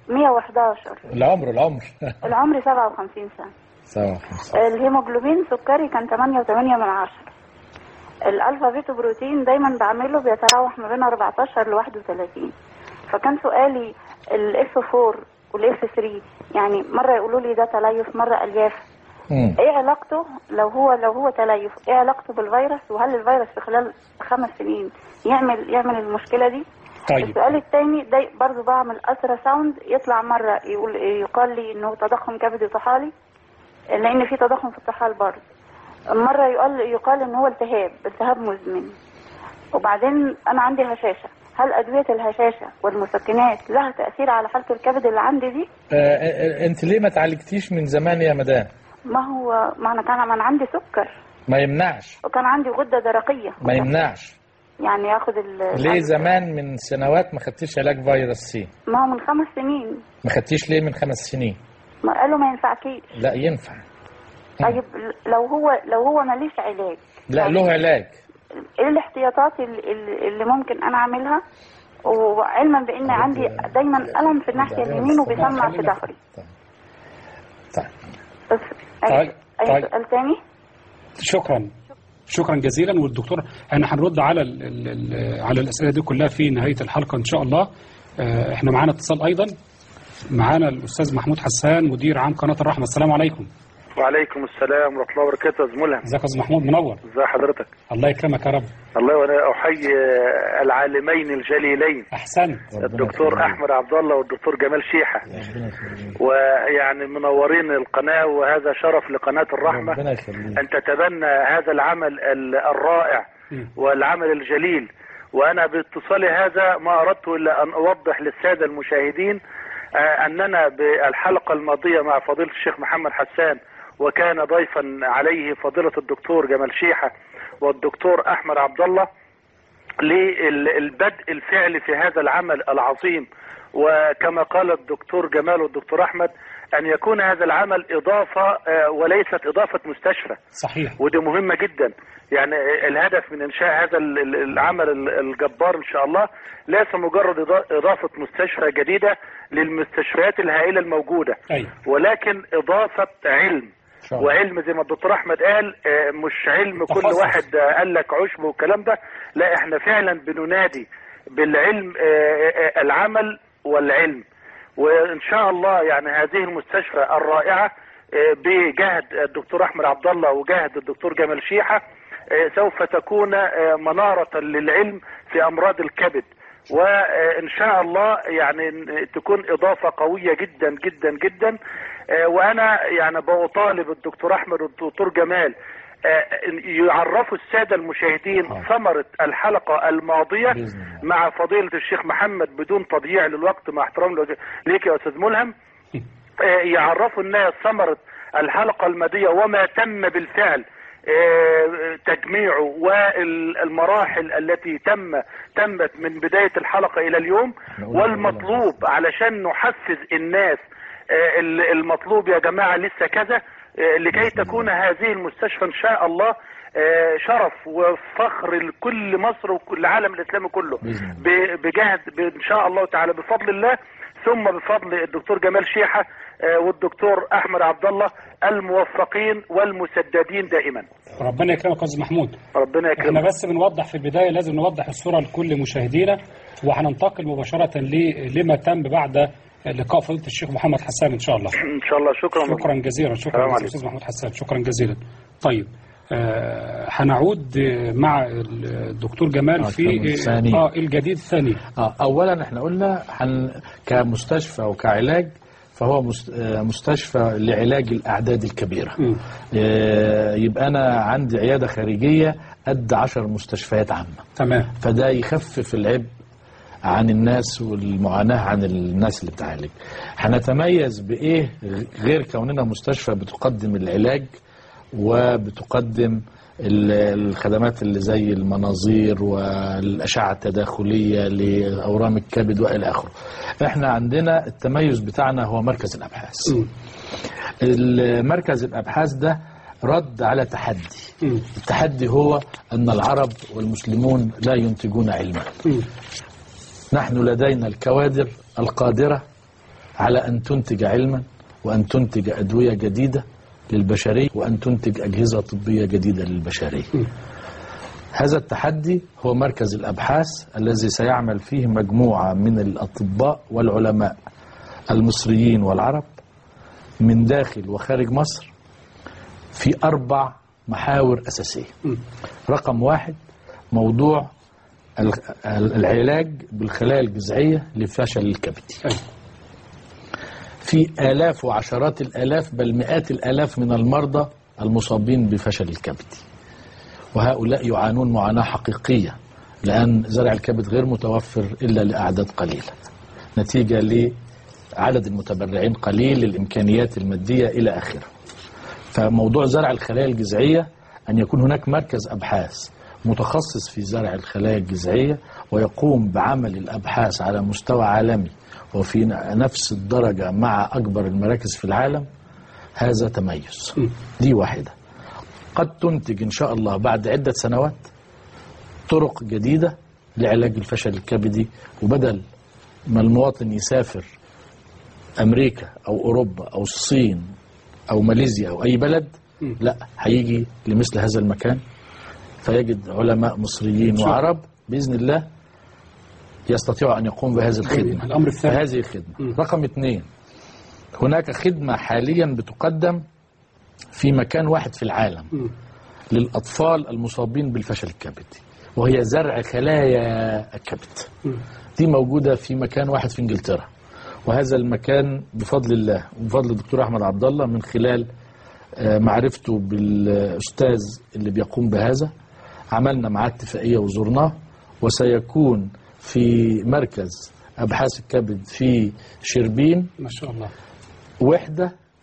111 العمر العمر العمر 57 سنة سوا خمسة الهيموجلوبين سكري كان 8.8 من عشرة الالفا بيتو بروتين دايما بعمله بيتراوح ما بين 14 ل 31 فكان سؤالي الاف 4 والاف 3 يعني مره يقولوا لي ده تليف مره الياف مم. ايه علاقته لو هو لو هو تليف ايه علاقته بالفيروس وهل الفيروس في خلال خمس سنين يعمل يعمل المشكله دي طيب السؤال الثاني ده برضه بعمل الترا ساوند يطلع مره يقول يقال لي انه تضخم كبدي طحالي لان في تضخم في الطحال برضه مره يقال يقال ان هو التهاب التهاب مزمن وبعدين انا عندي هشاشه هل ادويه الهشاشه والمسكنات لها تاثير على حاله الكبد اللي عندي دي آه، آه، انت ليه ما تعالجتيش من زمان يا مدام ما هو ما انا كان ما انا عندي سكر ما يمنعش وكان عندي غده درقيه ما يمنعش يعني ياخد ال ليه زمان من سنوات ما خدتيش علاج فيروس سي ما هو من خمس سنين ما خدتيش ليه من خمس سنين ما قالوا ما ينفعكيش لا ينفع طيب لو هو لو هو ماليش علاج لا له علاج ايه الاحتياطات ال- ال- اللي ممكن انا اعملها وعلما بان عندي دايما الم في الناحيه اليمين وبيسمع في ظهري طيب بس طيب، اي طيب. سؤال تاني شكرا شكرا جزيلا والدكتور احنا هنرد على ال ال ال على الاسئله دي كلها في نهايه الحلقه ان شاء الله آه، احنا معانا اتصال ايضا معانا الاستاذ محمود حسان مدير عام قناه الرحمه السلام عليكم وعليكم السلام ورحمه الله وبركاته يا زميلها ازيك يا استاذ محمود منور ازي حضرتك الله يكرمك يا رب الله وانا احيي العالمين الجليلين احسنت الدكتور احمد عبد الله والدكتور جمال شيحه ويعني منورين القناه وهذا شرف لقناه الرحمه ربنا يخليك ان تتبنى هذا العمل ال- الرائع والعمل الجليل وانا باتصالي هذا ما اردت الا ان اوضح للساده المشاهدين آه، اننا بالحلقه الماضيه مع فضيله الشيخ محمد حسان وكان ضيفا عليه فضيلة الدكتور جمال شيحة والدكتور أحمد عبد الله للبدء الفعلي في هذا العمل العظيم وكما قال الدكتور جمال والدكتور أحمد أن يكون هذا العمل إضافة آه، وليست إضافة مستشفى صحيح ودي مهمة جدا يعني الهدف من إنشاء هذا ال- ال- العمل ال- الجبار إن شاء الله ليس مجرد إضا- إضافة مستشفى جديدة للمستشفيات الهائلة الموجودة أيوة. ولكن إضافة علم شاء الله. وعلم زي ما الدكتور أحمد قال آه، مش علم كل تخصص. واحد آه، قال لك عشب والكلام ده لا احنا فعلا بننادي بالعلم آه، آه، العمل والعلم وان شاء الله يعني هذه المستشفى الرائعه آه، بجهد الدكتور احمد عبد الله وجهد الدكتور جمال شيحه آه، سوف تكون آه، مناره للعلم في امراض الكبد وان شاء الله يعني ن- تكون اضافه قويه جدا جدا جدا آه، وانا يعني بطالب الدكتور احمد والدكتور جمال آه، يعرفوا الساده المشاهدين ثمره الحلقه الماضيه مع فضيله الشيخ محمد بدون تضييع للوقت مع احترام لوج- ليك يا استاذ ملهم آه، يعرفوا الناس ثمره الحلقه الماضيه وما تم بالفعل آه، تجميعه والمراحل التي تم تمت من بدايه الحلقه الى اليوم والمطلوب علشان نحفز الناس آه، ال- المطلوب يا جماعه لسه كذا آه، لكي تكون هذه المستشفى ان شاء الله آه، شرف وفخر لكل مصر وكل العالم الاسلامي كله ب- بجهد ب- ان شاء الله تعالى بفضل الله ثم بفضل الدكتور جمال شيحه آه، والدكتور احمد عبد الله الموفقين والمسددين دائما ربنا يكرمك يا استاذ محمود ربنا احنا يكرمك بس بنوضح في البدايه لازم نوضح الصوره لكل مشاهدينا وهننتقل مباشره ل- لما تم بعد لقاء فضيله الشيخ محمد حسان ان شاء الله ان شاء الله شكرا شكرا جزيلا شكرا السلام جزيلا عليكم. استاذ محمود حسان شكرا جزيلا طيب آه، هنعود آه، مع الدكتور جمال آه، في الكلام الثاني. اه الجديد الثاني آه، اولا احنا قلنا حن كمستشفى وكعلاج فهو مست- آه، مستشفى لعلاج الاعداد الكبيره آه، يبقى انا عندي عياده خارجيه قد عشر مستشفيات عامه تمام فده يخفف العبء عن الناس والمعاناة عن الناس اللي بتعالج هنتميز بإيه غير كوننا مستشفى بتقدم العلاج وبتقدم ال- الخدمات اللي زي المناظير والأشعة التداخلية لأورام الكبد وإلى آخره احنا عندنا التميز بتاعنا هو مركز الأبحاث المركز الأبحاث ده رد على تحدي التحدي هو أن العرب والمسلمون لا ينتجون علما نحن لدينا الكوادر القادرة على أن تنتج علما وأن تنتج أدوية جديدة للبشرية وأن تنتج أجهزة طبية جديدة للبشرية هذا التحدي هو مركز الأبحاث الذي سيعمل فيه مجموعة من الأطباء والعلماء المصريين والعرب من داخل وخارج مصر في أربع محاور أساسية رقم واحد موضوع ال- ال- العلاج بالخلايا الجذعية لفشل الكبدي في آلاف وعشرات الآلاف بل مئات الآلاف من المرضى المصابين بفشل الكبدي وهؤلاء يعانون معاناة حقيقية لأن زرع الكبد غير متوفر إلا لأعداد قليلة نتيجة لعدد المتبرعين قليل الإمكانيات المادية إلى آخره فموضوع زرع الخلايا الجذعية أن يكون هناك مركز أبحاث متخصص في زرع الخلايا الجذعية ويقوم بعمل الأبحاث على مستوى عالمي وفي نفس الدرجة مع أكبر المراكز في العالم هذا تميز دي واحدة قد تنتج إن شاء الله بعد عدة سنوات طرق جديدة لعلاج الفشل الكبدي وبدل ما المواطن يسافر أمريكا أو أوروبا أو الصين أو ماليزيا أو أي بلد لا هيجي لمثل هذا المكان فيجد علماء مصريين شاء الله. وعرب بإذن الله يستطيع أن يقوم بهذه الخدمة الأمر الثاني. بهذه الخدمة رقم اثنين هناك خدمة حاليا بتقدم في مكان واحد في العالم للأطفال المصابين بالفشل الكبدي وهي زرع خلايا الكبد دي موجودة في مكان واحد في انجلترا وهذا المكان بفضل الله وبفضل الدكتور أحمد عبد الله من خلال آه، معرفته بالأستاذ اللي بيقوم بهذا عملنا معاه اتفاقية وزرناه وسيكون في مركز أبحاث الكبد في شربين ما شاء الله وحدة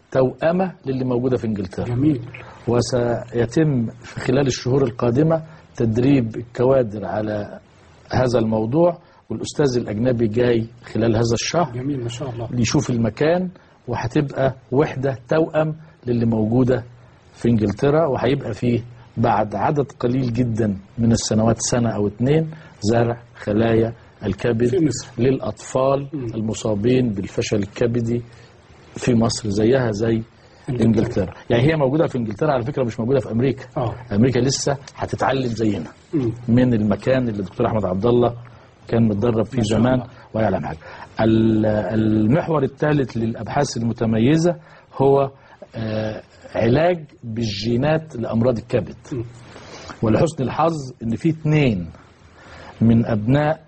توأمة للي موجودة في انجلترا جميل وسيتم في خلال الشهور القادمة تدريب الكوادر على هذا الموضوع والأستاذ الأجنبي جاي خلال هذا الشهر جميل ما شاء الله يشوف المكان وهتبقى وحدة توأم للي موجودة في انجلترا وهيبقى فيه بعد عدد قليل جدا من السنوات سنة أو اتنين زرع خلايا الكبد في مصر. للأطفال المصابين بالفشل الكبدي في مصر زيها زي انجلترا يعني هي موجودة في انجلترا على فكرة مش موجودة في أمريكا اه أمريكا لسه هتتعلم زينا مم. من المكان اللي الدكتور احمد عبد الله كان متدرب فيه زمان ويعلم حاجه. ال- المحور الثالث للابحاث المتميزه هو آه، علاج بالجينات لامراض الكبد. ولحسن الحظ ان في اثنين من ابناء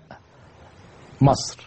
مصر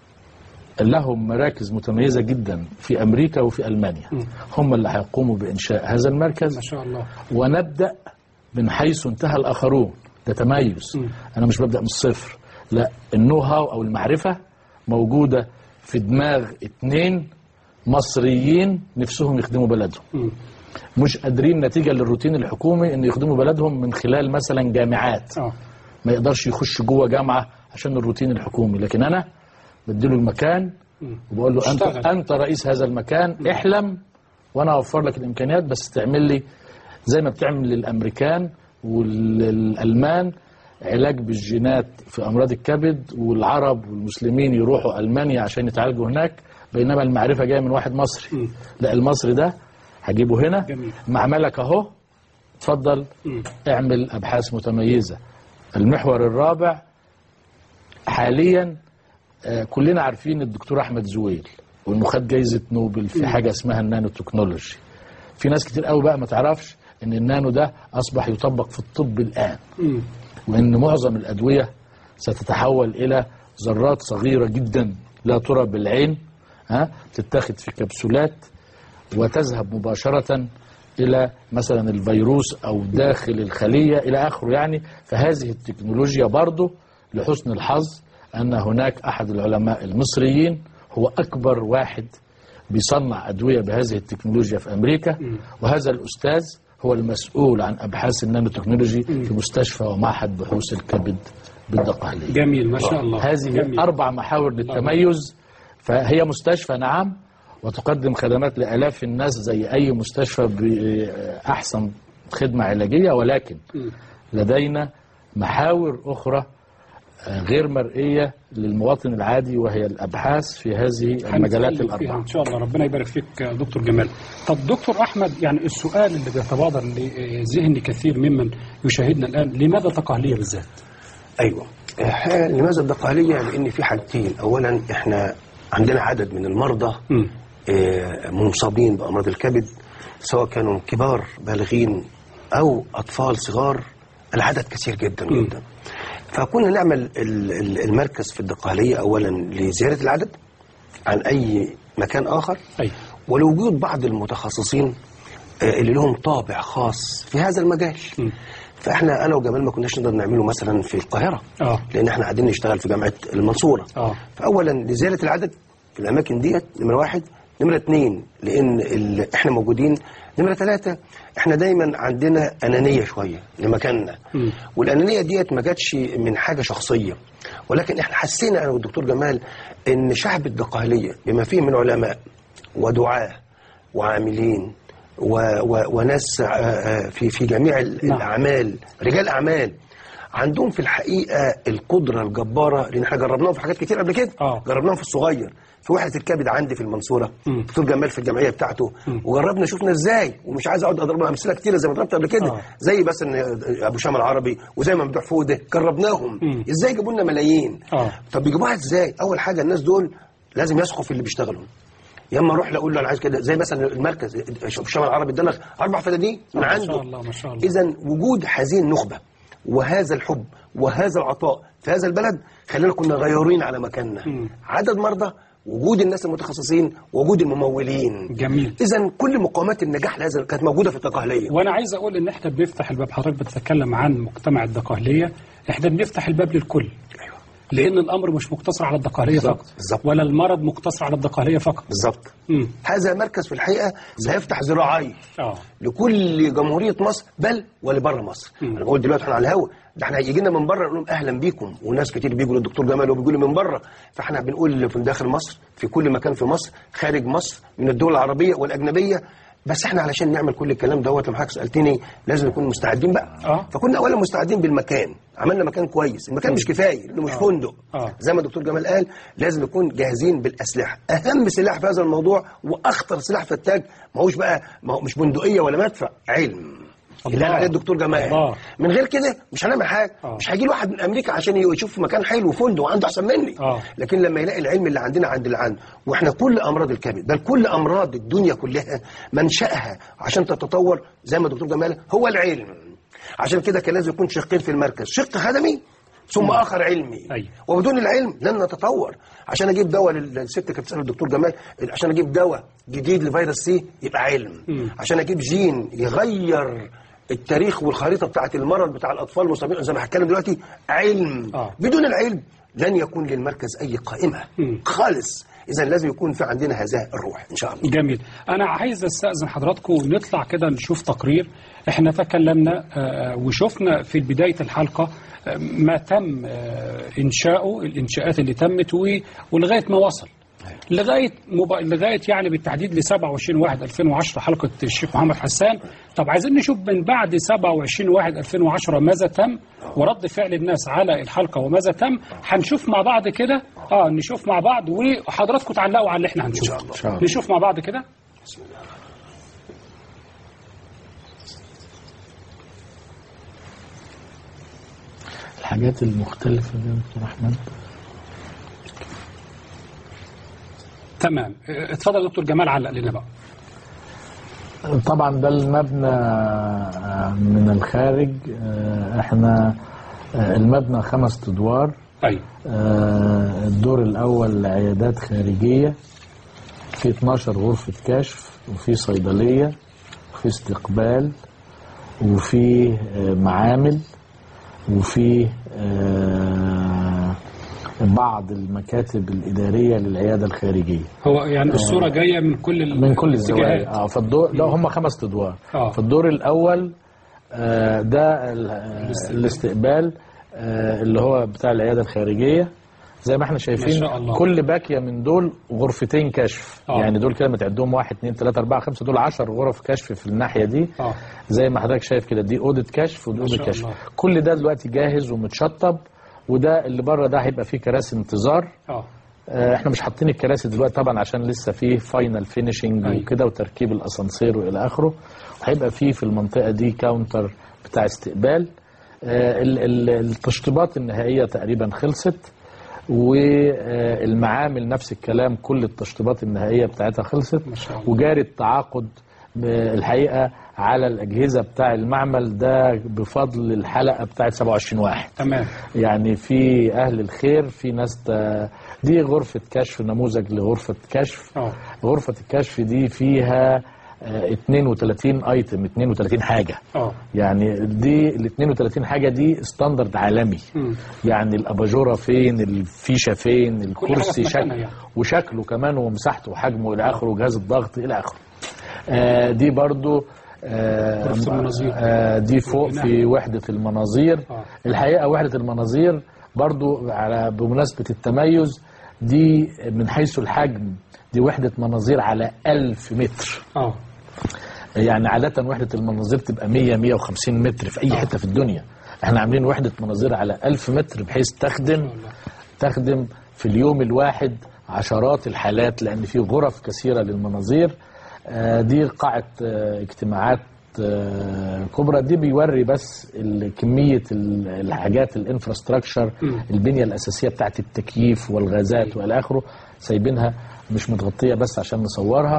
لهم مراكز متميزه جدا في امريكا وفي المانيا. هم اللي هيقوموا بانشاء هذا المركز ما شاء الله ونبدأ من حيث انتهى الآخرون ده تميز أنا مش ببدأ من الصفر لا النو هاو أو المعرفة موجودة في دماغ اتنين مصريين نفسهم يخدموا بلدهم مم. مش قادرين نتيجة للروتين الحكومي ان يخدموا بلدهم من خلال مثلا جامعات اه ما يقدرش يخش جوه جامعة عشان الروتين الحكومي لكن أنا بديله المكان مم. وبقول له أنت, اشتغل. أنت رئيس هذا المكان احلم وأنا أوفر لك الإمكانيات بس تعمل لي زي ما بتعمل للأمريكان والألمان علاج بالجينات في أمراض الكبد والعرب والمسلمين يروحوا ألمانيا عشان يتعالجوا هناك بينما المعرفة جاية من واحد مصري لا المصري ده هجيبه هنا جميل. معملك أهو اتفضل مم. اعمل أبحاث متميزة المحور الرابع حاليا آه، كلنا عارفين الدكتور أحمد زويل وإنه خد جايزة نوبل في حاجة اسمها النانو تكنولوجي في ناس كتير قوي بقى ما تعرفش إن النانو ده أصبح يطبق في الطب الآن مم. وإن معظم الأدوية ستتحول إلى ذرات صغيرة جدا لا ترى بالعين ها تتاخد في كبسولات وتذهب مباشرة إلى مثلا الفيروس أو داخل الخلية إلى آخره يعني فهذه التكنولوجيا برضو لحسن الحظ أن هناك أحد العلماء المصريين هو أكبر واحد بيصنع أدوية بهذه التكنولوجيا في أمريكا وهذا الأستاذ هو المسؤول عن أبحاث النانو تكنولوجي في مستشفى ومعهد بحوث الكبد بالدقهلية جميل ما شاء الله هذه جميل. أربع محاور للتميز فهي مستشفى نعم وتقدم خدمات لآلاف الناس زي أي مستشفى بأحسن خدمة علاجية ولكن مم. لدينا محاور أخرى آه، غير مرئية للمواطن العادي وهي الأبحاث في هذه المجالات هنتكلم فيها الأربعة ان شاء الله ربنا يبارك فيك يا دكتور جمال طب دكتور احمد يعني السؤال اللي بيتبادر لذهن كثير ممن يشاهدنا الان لماذا تقهليه بالذات ايوه إحنا لماذا الدقهليه لان في حاجتين اولا احنا عندنا عدد من المرضى مم. آه، مصابين بامراض الكبد سواء كانوا كبار بالغين او اطفال صغار العدد كثير جدا مم. جدا فكنا نعمل ال- ال- المركز في الدقهليه اولا لزياده العدد عن اي مكان اخر اي ولوجود بعض المتخصصين آه، اللي لهم طابع خاص في هذا المجال مم. فاحنا انا وجمال ما كناش نقدر نعمله مثلا في القاهره اه لان احنا قاعدين نشتغل في جامعه المنصوره اه فاولا لزياده العدد في الاماكن ديت نمره واحد نمره اثنين لان ال... احنا موجودين نمره ثلاثه احنا دايما عندنا انانيه شويه لمكاننا مم. والانانيه ديت ما جاتش من حاجه شخصيه ولكن احنا حسينا انا والدكتور جمال ان شعب الدقهليه بما فيه من علماء ودعاه وعاملين و... و... وناس آه، آه، في في جميع ال- نعم. الاعمال رجال اعمال عندهم في الحقيقه القدره الجباره لان احنا جربناهم في حاجات كتير قبل كده آه. جربناهم في الصغير في وحده الكبد عندي في المنصوره مم. دكتور جمال في الجمعيه بتاعته وجربنا شفنا ازاي ومش عايز اقعد اضرب امثله كتيره زي ما ضربت قبل كده آه. زي بس ان ابو شام العربي وزي ممدوح فوده جربناهم مم. ازاي جابوا لنا ملايين اه طب بيجيبوها ازاي اول حاجه الناس دول لازم يثقوا في اللي بيشتغلوا يا اما اروح اقول له انا عايز كده زي مثلا المركز ابو شام العربي ادانا اربع فدادين من ما عنده شاء الله ما شاء الله إذا وجود هذه النخبة وهذا الحب وهذا العطاء في هذا البلد خلانا كنا غيورين على مكاننا مم. عدد مرضى وجود الناس المتخصصين وجود الممولين جميل إذا كل مقومات النجاح لهذا كانت موجودة في التقهلية وانا عايز اقول ان احنا بنفتح الباب حضرتك بتتكلم عن مجتمع الدقهليه احنا بنفتح الباب للكل لان الامر مش مقتصر على الدقهليه بالظبط، فقط بالظبط. ولا المرض مقتصر على الدقهليه فقط بالظبط مم. هذا مركز في الحقيقه سيفتح ذراعي اه لكل جمهوريه مصر بل ولبره مصر انا بقول دلوقتي احنا على الهوا ده احنا هيجي لنا من بره نقول لهم اهلا بيكم وناس كتير بيجوا للدكتور جمال وبيجوا لي من بره فاحنا بنقول في داخل مصر في كل مكان في مصر خارج مصر من الدول العربيه والاجنبيه بس احنا علشان نعمل كل الكلام دوت لما حضرتك سالتني لازم نكون مستعدين بقى اه فكنا اولا مستعدين بالمكان عملنا مكان كويس المكان مش كفايه لانه مش آه. فندق آه. زي ما الدكتور جمال قال لازم نكون جاهزين بالاسلحه اهم سلاح في هذا الموضوع واخطر سلاح في التاج ما هوش بقى ما هو مش بندقيه ولا مدفع علم اللي قال عليه الدكتور جمال الله. من غير كده مش هنعمل حاجه آه. مش هيجي له واحد من امريكا عشان يشوف مكان حلو فندق وعنده احسن مني آه. لكن لما يلاقي العلم اللي عندنا عند اللي عنده واحنا كل امراض الكبد بل كل امراض الدنيا كلها منشاها عشان تتطور زي ما الدكتور جمال هو العلم عشان كده كان لازم يكون شقين في المركز شق خدمي ثم اخر علمي أيوة. وبدون العلم لن نتطور عشان اجيب دواء للست كانت بتسال الدكتور جمال عشان اجيب دواء جديد لفيروس سي يبقى علم مم. عشان اجيب جين يغير التاريخ والخريطه بتاعت المرض بتاع الاطفال المصابين زي ما هتكلم دلوقتي علم آه. بدون العلم لن يكون للمركز اي قائمه مم. خالص اذا لازم يكون في عندنا هذا الروح ان شاء الله جميل انا عايز استاذن حضراتكم نطلع كده نشوف تقرير احنا تكلمنا آه، وشفنا في بدايه الحلقه آه، ما تم آه، انشاؤه الانشاءات اللي تمت و- ولغايه ما وصل لغايه مب... لغايه يعني بالتحديد ل 27 1 2010 حلقه الشيخ محمد حسان طب عايزين نشوف من بعد 27 1 2010 ماذا تم ورد فعل الناس على الحلقه وماذا تم هنشوف مع بعض كده اه نشوف مع بعض وحضراتكم تعلقوا على اللي احنا هنشوفه شاء الله. نشوف مع بعض كده الحاجات المختلفة دي يا دكتور أحمد تمام اه، اتفضل يا دكتور جمال علق لنا بقى طبعا ده المبنى من الخارج آه، احنا آه، المبنى خمس ادوار ايوه آه، الدور الاول عيادات خارجيه في 12 غرفه كشف وفي صيدليه وفي استقبال وفي آه، معامل وفي آه، بعض المكاتب الاداريه للعياده الخارجيه هو يعني الصوره جايه من كل ال- من كل الزوايا الاتجاهات. اه فالدور ده هم خمس ادوار آه. فالدور الاول آه ده ال- آه، الاستقبال آه اللي هو بتاع العياده الخارجيه زي ما احنا شايفين ما شاء الله. كل باكيه من دول غرفتين كشف آه. يعني دول كده متعدهم واحد اثنين ثلاثة أربعة خمسة دول 10 غرف كشف في الناحية دي اه زي ما حضرتك شايف كده دي أوضة كشف ودي ما أوضة شاء كشف الله. كل ده دلوقتي جاهز ومتشطب وده اللي بره ده هيبقى فيه كراسي انتظار اه آه، احنا مش حاطين الكراسي دلوقتي طبعا عشان لسه فيه فاينل فينيشنج أيوة. وكده وتركيب الاسانسير والى اخره وهيبقى فيه في المنطقه دي كاونتر بتاع استقبال آه، ال- ال- التشطيبات النهائيه تقريبا خلصت والمعامل نفس الكلام كل التشطيبات النهائيه بتاعتها خلصت ما شاء الله. وجاري التعاقد آه، الحقيقه على الاجهزه بتاع المعمل ده بفضل الحلقه بتاعت 27 واحد تمام يعني في اهل الخير في ناس ت- دي غرفه كشف نموذج لغرفه كشف اه غرفه الكشف دي فيها آه، 32 ايتم 32 حاجه اه يعني دي ال 32 حاجه دي ستاندرد عالمي مم. يعني الاباجوره فين الفيشه فين حاجة الكرسي في مكانها شكل يعني. وشكله كمان ومساحته وحجمه الى اخره وجهاز الضغط الى اخره آه دي برضو آه غرفة المناظير. آه دي فوق في وحده المناظير آه. الحقيقه وحده المناظير برضو على بمناسبه التميز دي من حيث الحجم دي وحده مناظير على 1000 متر اه يعني عادة وحدة المناظير تبقى 100 150 متر في أي حتة في الدنيا احنا عاملين وحدة مناظير على 1000 متر بحيث تخدم تخدم في اليوم الواحد عشرات الحالات لأن في غرف كثيرة للمناظير آه، دي قاعة آه، اجتماعات آه، كبرى دي بيوري بس ال- كمية ال- الحاجات الانفراستراكشر البنية الأساسية بتاعت التكييف والغازات والى آخره سايبينها مش متغطية بس عشان نصورها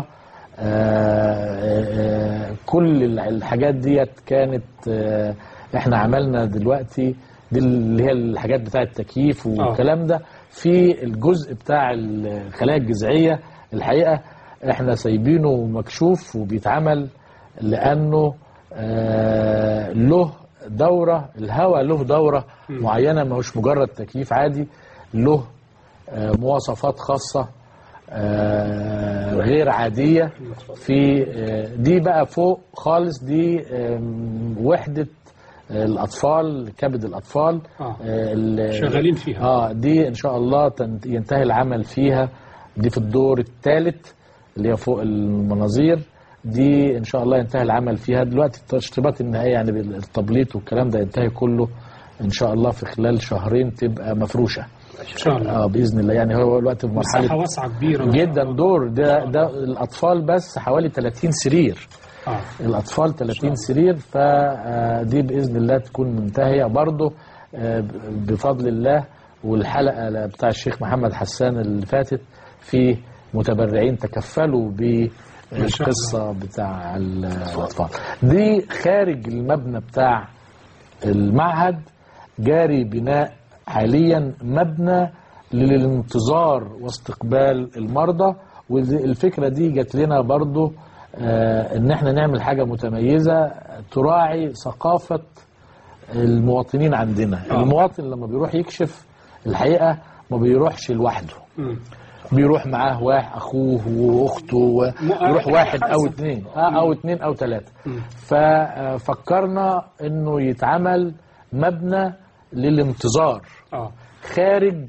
آه، آه، كل ال- الحاجات ديت كانت آه، احنا عملنا دلوقتي دي اللي هي الحاجات بتاع التكييف والكلام ده في الجزء بتاع الخلايا الجذعيه الحقيقه احنا سايبينه مكشوف وبيتعمل لانه آه، له دوره الهواء له دوره معينه ما هوش مجرد تكييف عادي له آه، مواصفات خاصة آه، غير عادية في آه، دي بقى فوق خالص دي آم، وحدة الأطفال كبد الأطفال آه. ال- شغالين فيها. اه دي إن شاء الله تن- ينتهي العمل فيها دي في الدور الثالث اللي هي فوق المناظير دي ان شاء الله ينتهي العمل فيها دلوقتي التشطيبات النهائيه يعني بالتبليط والكلام ده ينتهي كله ان شاء الله في خلال شهرين تبقى مفروشه ان شاء الله اه باذن الله يعني هو الوقت في مساحه مرحله واسعه كبيره جدا دور ده ده الاطفال بس حوالي 30 سرير آه. الاطفال 30 سرير فدي باذن الله تكون منتهيه برضه آه، بفضل الله والحلقه بتاع الشيخ محمد حسان اللي فاتت في متبرعين تكفلوا بالقصه بتاع الاطفال دي خارج المبنى بتاع المعهد جاري بناء حاليا مبنى للانتظار واستقبال المرضى والفكرة دي جات لنا برضو آه، ان احنا نعمل حاجة متميزة تراعي ثقافة المواطنين عندنا آه. المواطن لما بيروح يكشف الحقيقة ما بيروحش لوحده مم. بيروح معاه واحد اخوه واخته و- م- يروح آه، واحد او خمسة. اثنين آه، او اثنين او ثلاثة مم. ففكرنا انه يتعمل مبنى للانتظار اه خارج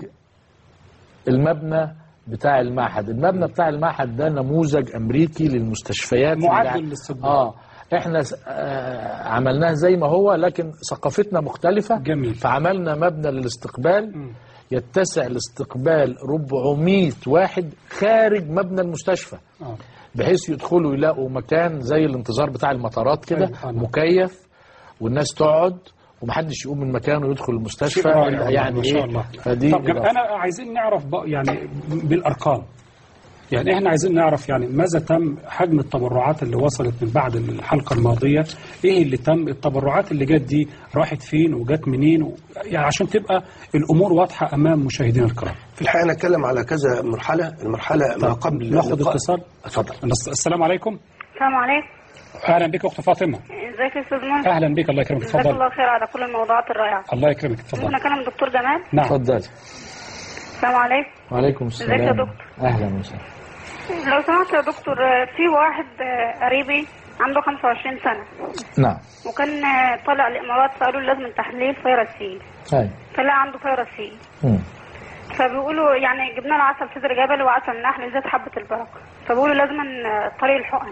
المبنى بتاع المعهد المبنى بتاع المعهد ده نموذج امريكي للمستشفيات معدل اللي- للاستقبال. اه احنا س- آه عملناه زي ما هو لكن ثقافتنا مختلفة جميل. فعملنا مبنى للاستقبال يتسع لاستقبال 400 واحد خارج مبنى المستشفى اه بحيث يدخلوا يلاقوا مكان زي الانتظار بتاع المطارات كده أيوة، أنا. مكيف والناس تقعد ومحدش يقوم من مكانه يدخل المستشفى شيء رائع والله، يعني ما شاء ايه الله فدي طب جم- إضافة. انا عايزين نعرف بقى يعني بالارقام يعني احنا عايزين نعرف يعني ماذا تم حجم التبرعات اللي وصلت من بعد الحلقه الماضيه ايه اللي تم التبرعات اللي جت دي راحت فين وجت منين و... يعني عشان تبقى الامور واضحه امام مشاهدينا الكرام في الحقيقه نتكلم على كذا مرحله المرحله ما قبل ناخد لقاء- اتصال اتفضل الس- السلام عليكم السلام عليكم اهلا بك اخت فاطمه ازيك يا استاذ منى اهلا بك الله يكرمك جزاك اتفضل الله خير على كل الموضوعات الرائعه الله يكرمك ممكن اتفضل اكلم دكتور جمال نعم اتفضل السلام عليكم وعليكم ازيك يا السلام دكتور؟ اهلا وسهلا لو سمحت يا دكتور آه، في واحد آه، قريبي عنده 25 سنه نعم وكان آه، طالع الامارات فقالوا له لازم تحليل فيروس سي ايوه فلقى عنده فيروس سي مم. فبيقولوا يعني جبنا له عسل صدر جبل وعسل نحل زيت حبه البركه فبيقولوا لازم آه، طريق الحقن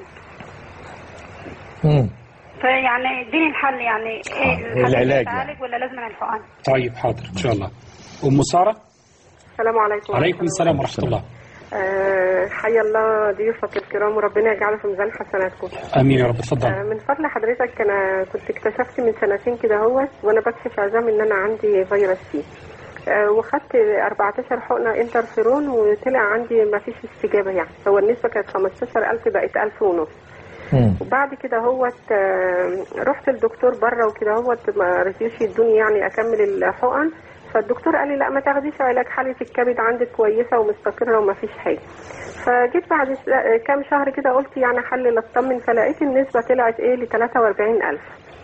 مم. فيعني اديني الحل يعني ايه الحل والعلاج يتعالج ولا لازم الحقن طيب حاضر ان شاء الله ام ساره السلام عليكم عليكم السلام ورحمه الله آه، حيا الله ضيوفك الكرام وربنا يجعله في ميزان حسناتكم امين يا رب اتفضل آه، من فضل حضرتك انا كنت اكتشفت من سنتين كده هو وانا بكشف عظام ان انا عندي فيروس سي آه، وخدت 14 حقنه انترفيرون وطلع عندي ما فيش استجابه يعني هو النسبه كانت 15000 بقت 1000 ونص وبعد كده هوت آه، رحت الدكتور بره وكده هوت ما رضيوش يدوني يعني اكمل الحقن فالدكتور قال لي لا ما تاخديش علاج حالة الكبد عندك كويسة ومستقرة وما فيش حاجة فجيت بعد س- كام شهر كده قلت يعني احلل اطمن فلقيت النسبة طلعت ايه ل 43000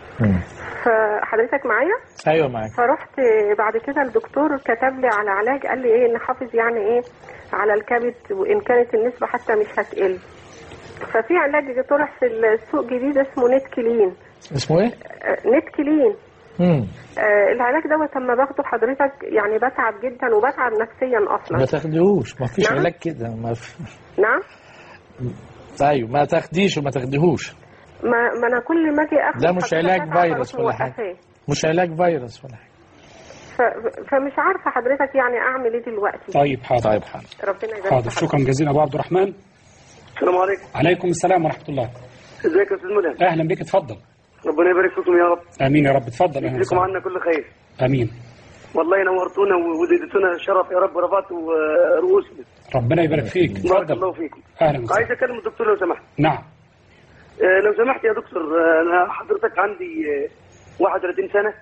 فحضرتك معايا ايوه معاك فرحت بعد كده الدكتور كتب لي على علاج قال لي ايه نحافظ يعني ايه على الكبد وان كانت النسبة حتى مش هتقل ففي علاج طرح في السوق جديد اسمه نت كلين اسمه ايه؟ آه، نت كلين مم. آه، العلاج دوت لما باخده حضرتك يعني بتعب جدا وبتعب نفسيا اصلا ما تاخديهوش ما فيش نعم؟ علاج كده ما في... نعم ايوه ما تاخديش وما تاخديهوش ما, ما انا كل ما اجي اخد ده مش حضرتك علاج أتعب فيروس أروح ولا حاجه موقفاه. مش علاج فيروس ولا حاجه ف- فمش عارفه حضرتك يعني اعمل ايه دلوقتي طيب حاضر طيب حاضر ربنا يبارك حاضر في شكرا جزيلا ابو عبد الرحمن السلام عليكم عليكم السلام ورحمه الله ازيك يا استاذ مدن اهلا بك اتفضل ربنا يبارك فيكم يا رب امين يا رب اتفضل اهلا يجزيكم وسهلا عنا كل خير امين والله نورتونا وزيدتونا شرف يا رب ورفعتوا آه، رؤوسنا ربنا يبارك فيك بارك اتفضل الله فيكم اهلا وسهلا عايز اكلم الدكتور لو سمحت نعم آه، لو سمحت يا دكتور آه، انا حضرتك عندي آه، 31 سنه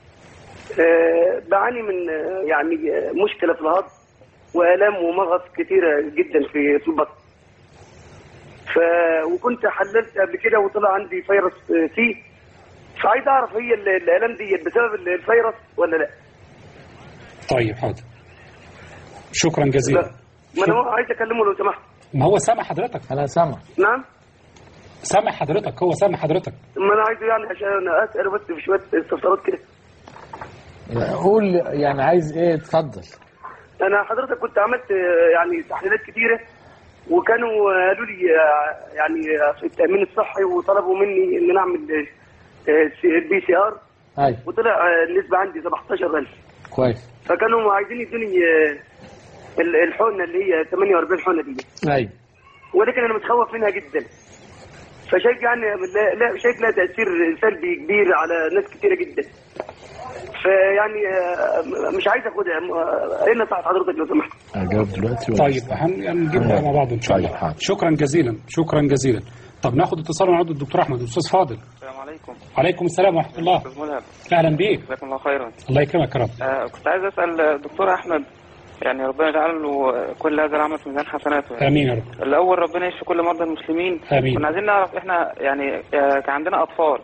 آه، بعاني من آه، يعني آه، مشكله في الهضم والام ومغص كثيره جدا في في البطن ف وكنت حللت قبل كده وطلع عندي فيروس آه، سي فعايز اعرف هي ال- الالام دي بسبب ال- الفيروس ولا لا طيب حاضر شكرا جزيلا ما انا عايز اكلمه لو سمحت ما هو سامع حضرتك انا سامع نعم سامع حضرتك هو سامع حضرتك ما انا عايزه يعني عشان اسال بس في شويه استفسارات كده قول يعني عايز ايه اتفضل انا حضرتك كنت عملت آه، يعني تحليلات كتيره وكانوا آه، قالوا لي آه، يعني آه، في التامين الصحي وطلبوا مني ان انا اعمل بي سي ار ايوه وطلع آه، النسبه عندي 17000 كويس فكانوا عايزين يدوني آه، ال- الحقنه اللي هي 48 حقنه دي ايوه ولكن انا متخوف منها جدا فشايف يعني لا, لا شايف لها تاثير سلبي كبير على ناس كتيره جدا فيعني آه، مش عايز اخدها آه، ايه نصيحه حضرتك لو سمحت اجاوب دلوقتي ولا طيب هن- هنجيبها مع بعض ان شاء الله شكرا جزيلا شكرا جزيلا طب ناخد اتصال ونعود الدكتور احمد استاذ فاضل السلام عليكم عليكم السلام ورحمه الله استاذ ملهم اهلا بيك جزاكم الله خيرا الله يكرمك يا رب آه كنت عايز اسال الدكتور احمد يعني ربنا يجعل له كل هذا العمل في ميزان حسناته يعني. امين يا رب الاول ربنا يشفي كل مرضى المسلمين آمين. كنا عايزين نعرف احنا يعني آه كان عندنا اطفال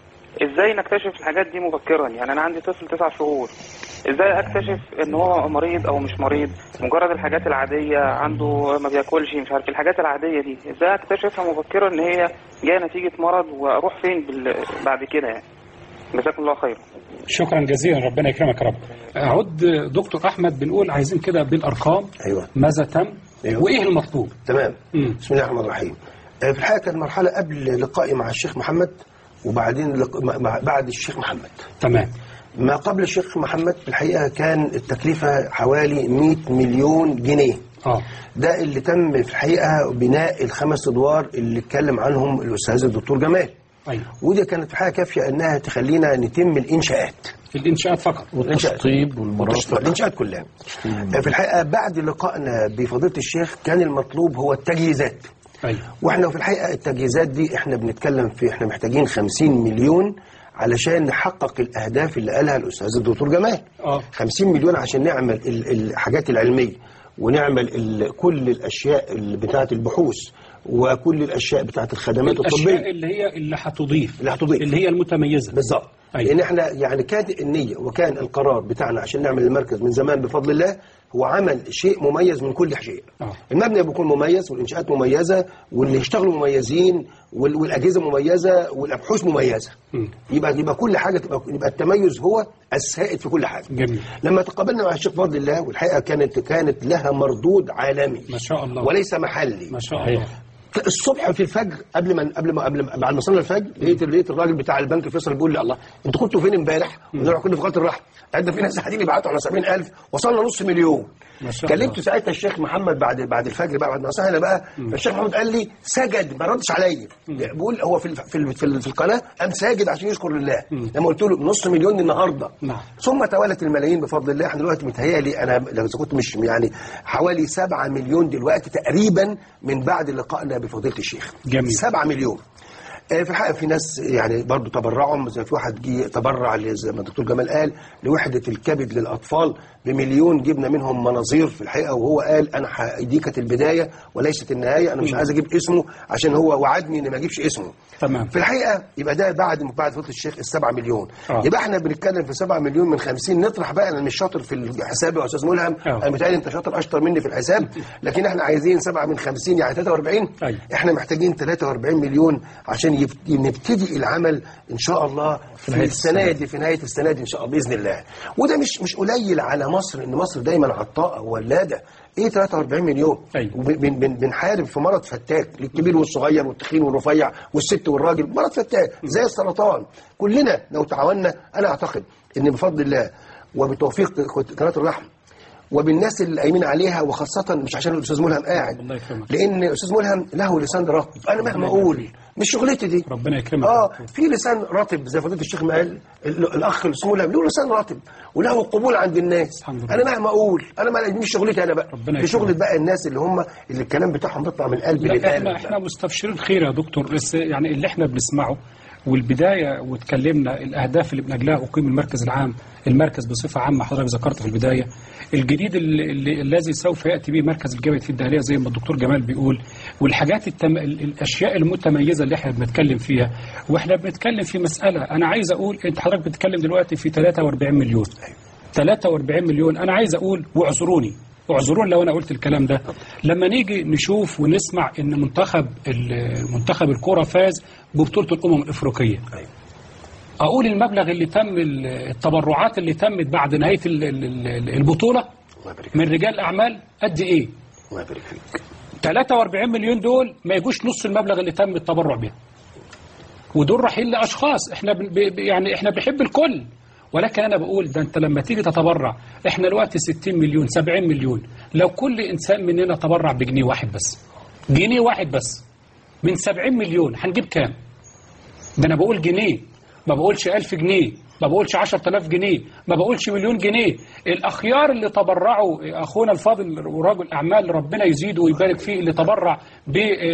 ازاي نكتشف الحاجات دي مبكرا يعني انا عندي طفل تسع شهور ازاي اكتشف ان هو مريض او مش مريض مجرد الحاجات العاديه عنده ما بياكلش مش عارف الحاجات العاديه دي ازاي اكتشفها مبكرا ان هي جايه نتيجه مرض واروح فين بال... بعد كده يعني جزاكم الله خير شكرا جزيلا ربنا يكرمك يا رب اعود دكتور احمد بنقول عايزين كده بالارقام ايوه ماذا تم أيوة. وايه المطلوب تمام مم. بسم الله الرحمن الرحيم آه، في الحقيقه كانت مرحله قبل لقائي مع الشيخ محمد وبعدين لق... مع- مع- بعد الشيخ محمد تمام ما قبل الشيخ محمد في الحقيقه كان التكلفه حوالي 100 مليون جنيه اه ده اللي تم في الحقيقه بناء الخمس ادوار اللي اتكلم عنهم الاستاذ الدكتور جمال ايوه ودي كانت في الحقيقه كافيه انها تخلينا نتم الانشاءات الانشاءات فقط والتشطيب والمرافق الانشاءات كلها في الحقيقه بعد لقائنا بفضيله الشيخ كان المطلوب هو التجهيزات ايوه واحنا في الحقيقه التجهيزات دي احنا بنتكلم في احنا محتاجين 50 مليون علشان نحقق الاهداف اللي قالها الاستاذ الدكتور جمال اه 50 مليون عشان نعمل ال- الحاجات العلميه ونعمل ال- كل الاشياء اللي بتاعه البحوث وكل الاشياء بتاعه الخدمات الطبيه الاشياء اللي هي اللي هتضيف اللي هتضيف اللي هي المتميزه بالظبط أيوة. لان احنا يعني كانت النيه وكان القرار بتاعنا عشان نعمل المركز من زمان بفضل الله هو عمل شيء مميز من كل شيء آه. المبنى بيكون مميز والانشاءات مميزه واللي يشتغلوا مميزين وال- والاجهزه مميزه والابحاث مميزه مم. يبقى يبقى كل حاجه تبقى يبقى التميز هو السائد في كل حاجه جميل لما تقابلنا مع الشيخ فضل الله والحقيقه كانت كانت لها مردود عالمي ما شاء الله وليس محلي ما شاء الله الصبح في الفجر قبل ما قبل ما قبل ما بعد ما صلينا الفجر لقيت لقيت الراجل بتاع البنك فيصل بيقول لي الله انتوا كنتوا فين امبارح؟ قلنا له كنا في غايه الرحم قال ده في ناس قاعدين يبعتوا على 70000 وصلنا نص مليون ما شاء الله كلمت ساعتها الشيخ محمد بعد بعد الفجر بقى بعد ما صحينا بقى الشيخ محمد قال لي سجد ما ردش عليا بيقول هو في ال- في ال- في, ال- في القناه قام ساجد عشان يشكر لله لما قلت له نص مليون النهارده نعم ثم توالت الملايين بفضل الله احنا دلوقتي متهيألي انا لو إذا كنت مش يعني حوالي 7 مليون دلوقتي تقريبا من بعد لقائنا بفضيله الشيخ جميل 7 مليون آه، في الحقيقه في ناس يعني برضو تبرعوا زي في واحد جه تبرع ل- زي ما الدكتور جمال قال لوحده الكبد للاطفال بمليون جبنا منهم مناظير في الحقيقه وهو قال انا ح- دي كانت البدايه وليست النهايه انا مش مم. عايز اجيب اسمه عشان هو وعدني ان ما اجيبش اسمه تمام في الحقيقه يبقى ده بعد بعد فضل الشيخ السبعة مليون آه. يبقى احنا بنتكلم في 7 مليون من 50 نطرح بقى انا مش شاطر في الحساب يا استاذ ملهم آه. انا متهيألي انت شاطر اشطر مني في الحساب لكن احنا عايزين 7 من 50 يعني 43 أيوة. احنا محتاجين 43 مليون عشان يب- نبتدي العمل ان شاء الله في نهاية السنه دي في نهايه السنه دي ان شاء الله باذن الله وده مش مش قليل على مصر ان مصر دايما عطاءه ولاده ايه 43 مليون أيوة. وب- بن- بن- بنحارب في مرض فتاك للكبير والصغير والتخين والرفيع والست والراجل مرض فتاك زي السرطان كلنا لو تعاوننا انا اعتقد ان بفضل الله وبتوفيق قناه الرحم وبالناس اللي قايمين عليها وخاصة مش عشان الأستاذ ملهم قاعد الله يكرمك لأن الأستاذ ملهم له لسان رطب أنا مهما أقول مش شغلتي دي ربنا يكرمك اه في لسان رطب زي فضيله الشيخ ما قال ال- الاخ الأستاذ ملهم له لسان رطب وله قبول عند الناس الحمد لله. انا مهما اقول انا ما دي مش شغلتي انا بقى ربنا دي يكرمك. شغله بقى الناس اللي هم اللي الكلام بتاعهم بيطلع من القلب لا للقلب احنا احنا مستبشرين خير يا دكتور بس يعني اللي احنا بنسمعه والبدايه واتكلمنا الاهداف اللي من اجلها اقيم المركز العام المركز بصفه عامه حضرتك ذكرت في البدايه الجديد اللي اللي الذي سوف ياتي به مركز الجبهه في الدهليه زي ما الدكتور جمال بيقول والحاجات التم... ال- الاشياء المتميزه اللي احنا بنتكلم فيها واحنا بنتكلم في مساله انا عايز اقول انت حضرتك بتتكلم دلوقتي في 43 مليون 43 مليون انا عايز اقول واعذروني اعذروني لو انا قلت الكلام ده لما نيجي نشوف ونسمع ان منتخب ال- منتخب الكرة فاز ببطولة الامم الافريقية اقول المبلغ اللي تم ال- التبرعات اللي تمت بعد نهاية ال- ال- ال- البطولة من رجال اعمال قد ايه الله يبارك فيك 43 مليون دول ما يجوش نص المبلغ اللي تم التبرع بيه ودول رايحين لاشخاص احنا بن- ب- ب- يعني احنا بنحب الكل ولكن انا بقول ده انت لما تيجي تتبرع احنا دلوقتي 60 مليون 70 مليون لو كل انسان مننا تبرع بجنيه واحد بس جنيه واحد بس من 70 مليون هنجيب كام ده انا بقول جنيه ما بقولش 1000 جنيه ما بقولش 10000 جنيه ما بقولش مليون جنيه الأخيار اللي تبرعوا أخونا الفاضل ورجل أعمال ربنا يزيده ويبارك فيه اللي تبرع ب-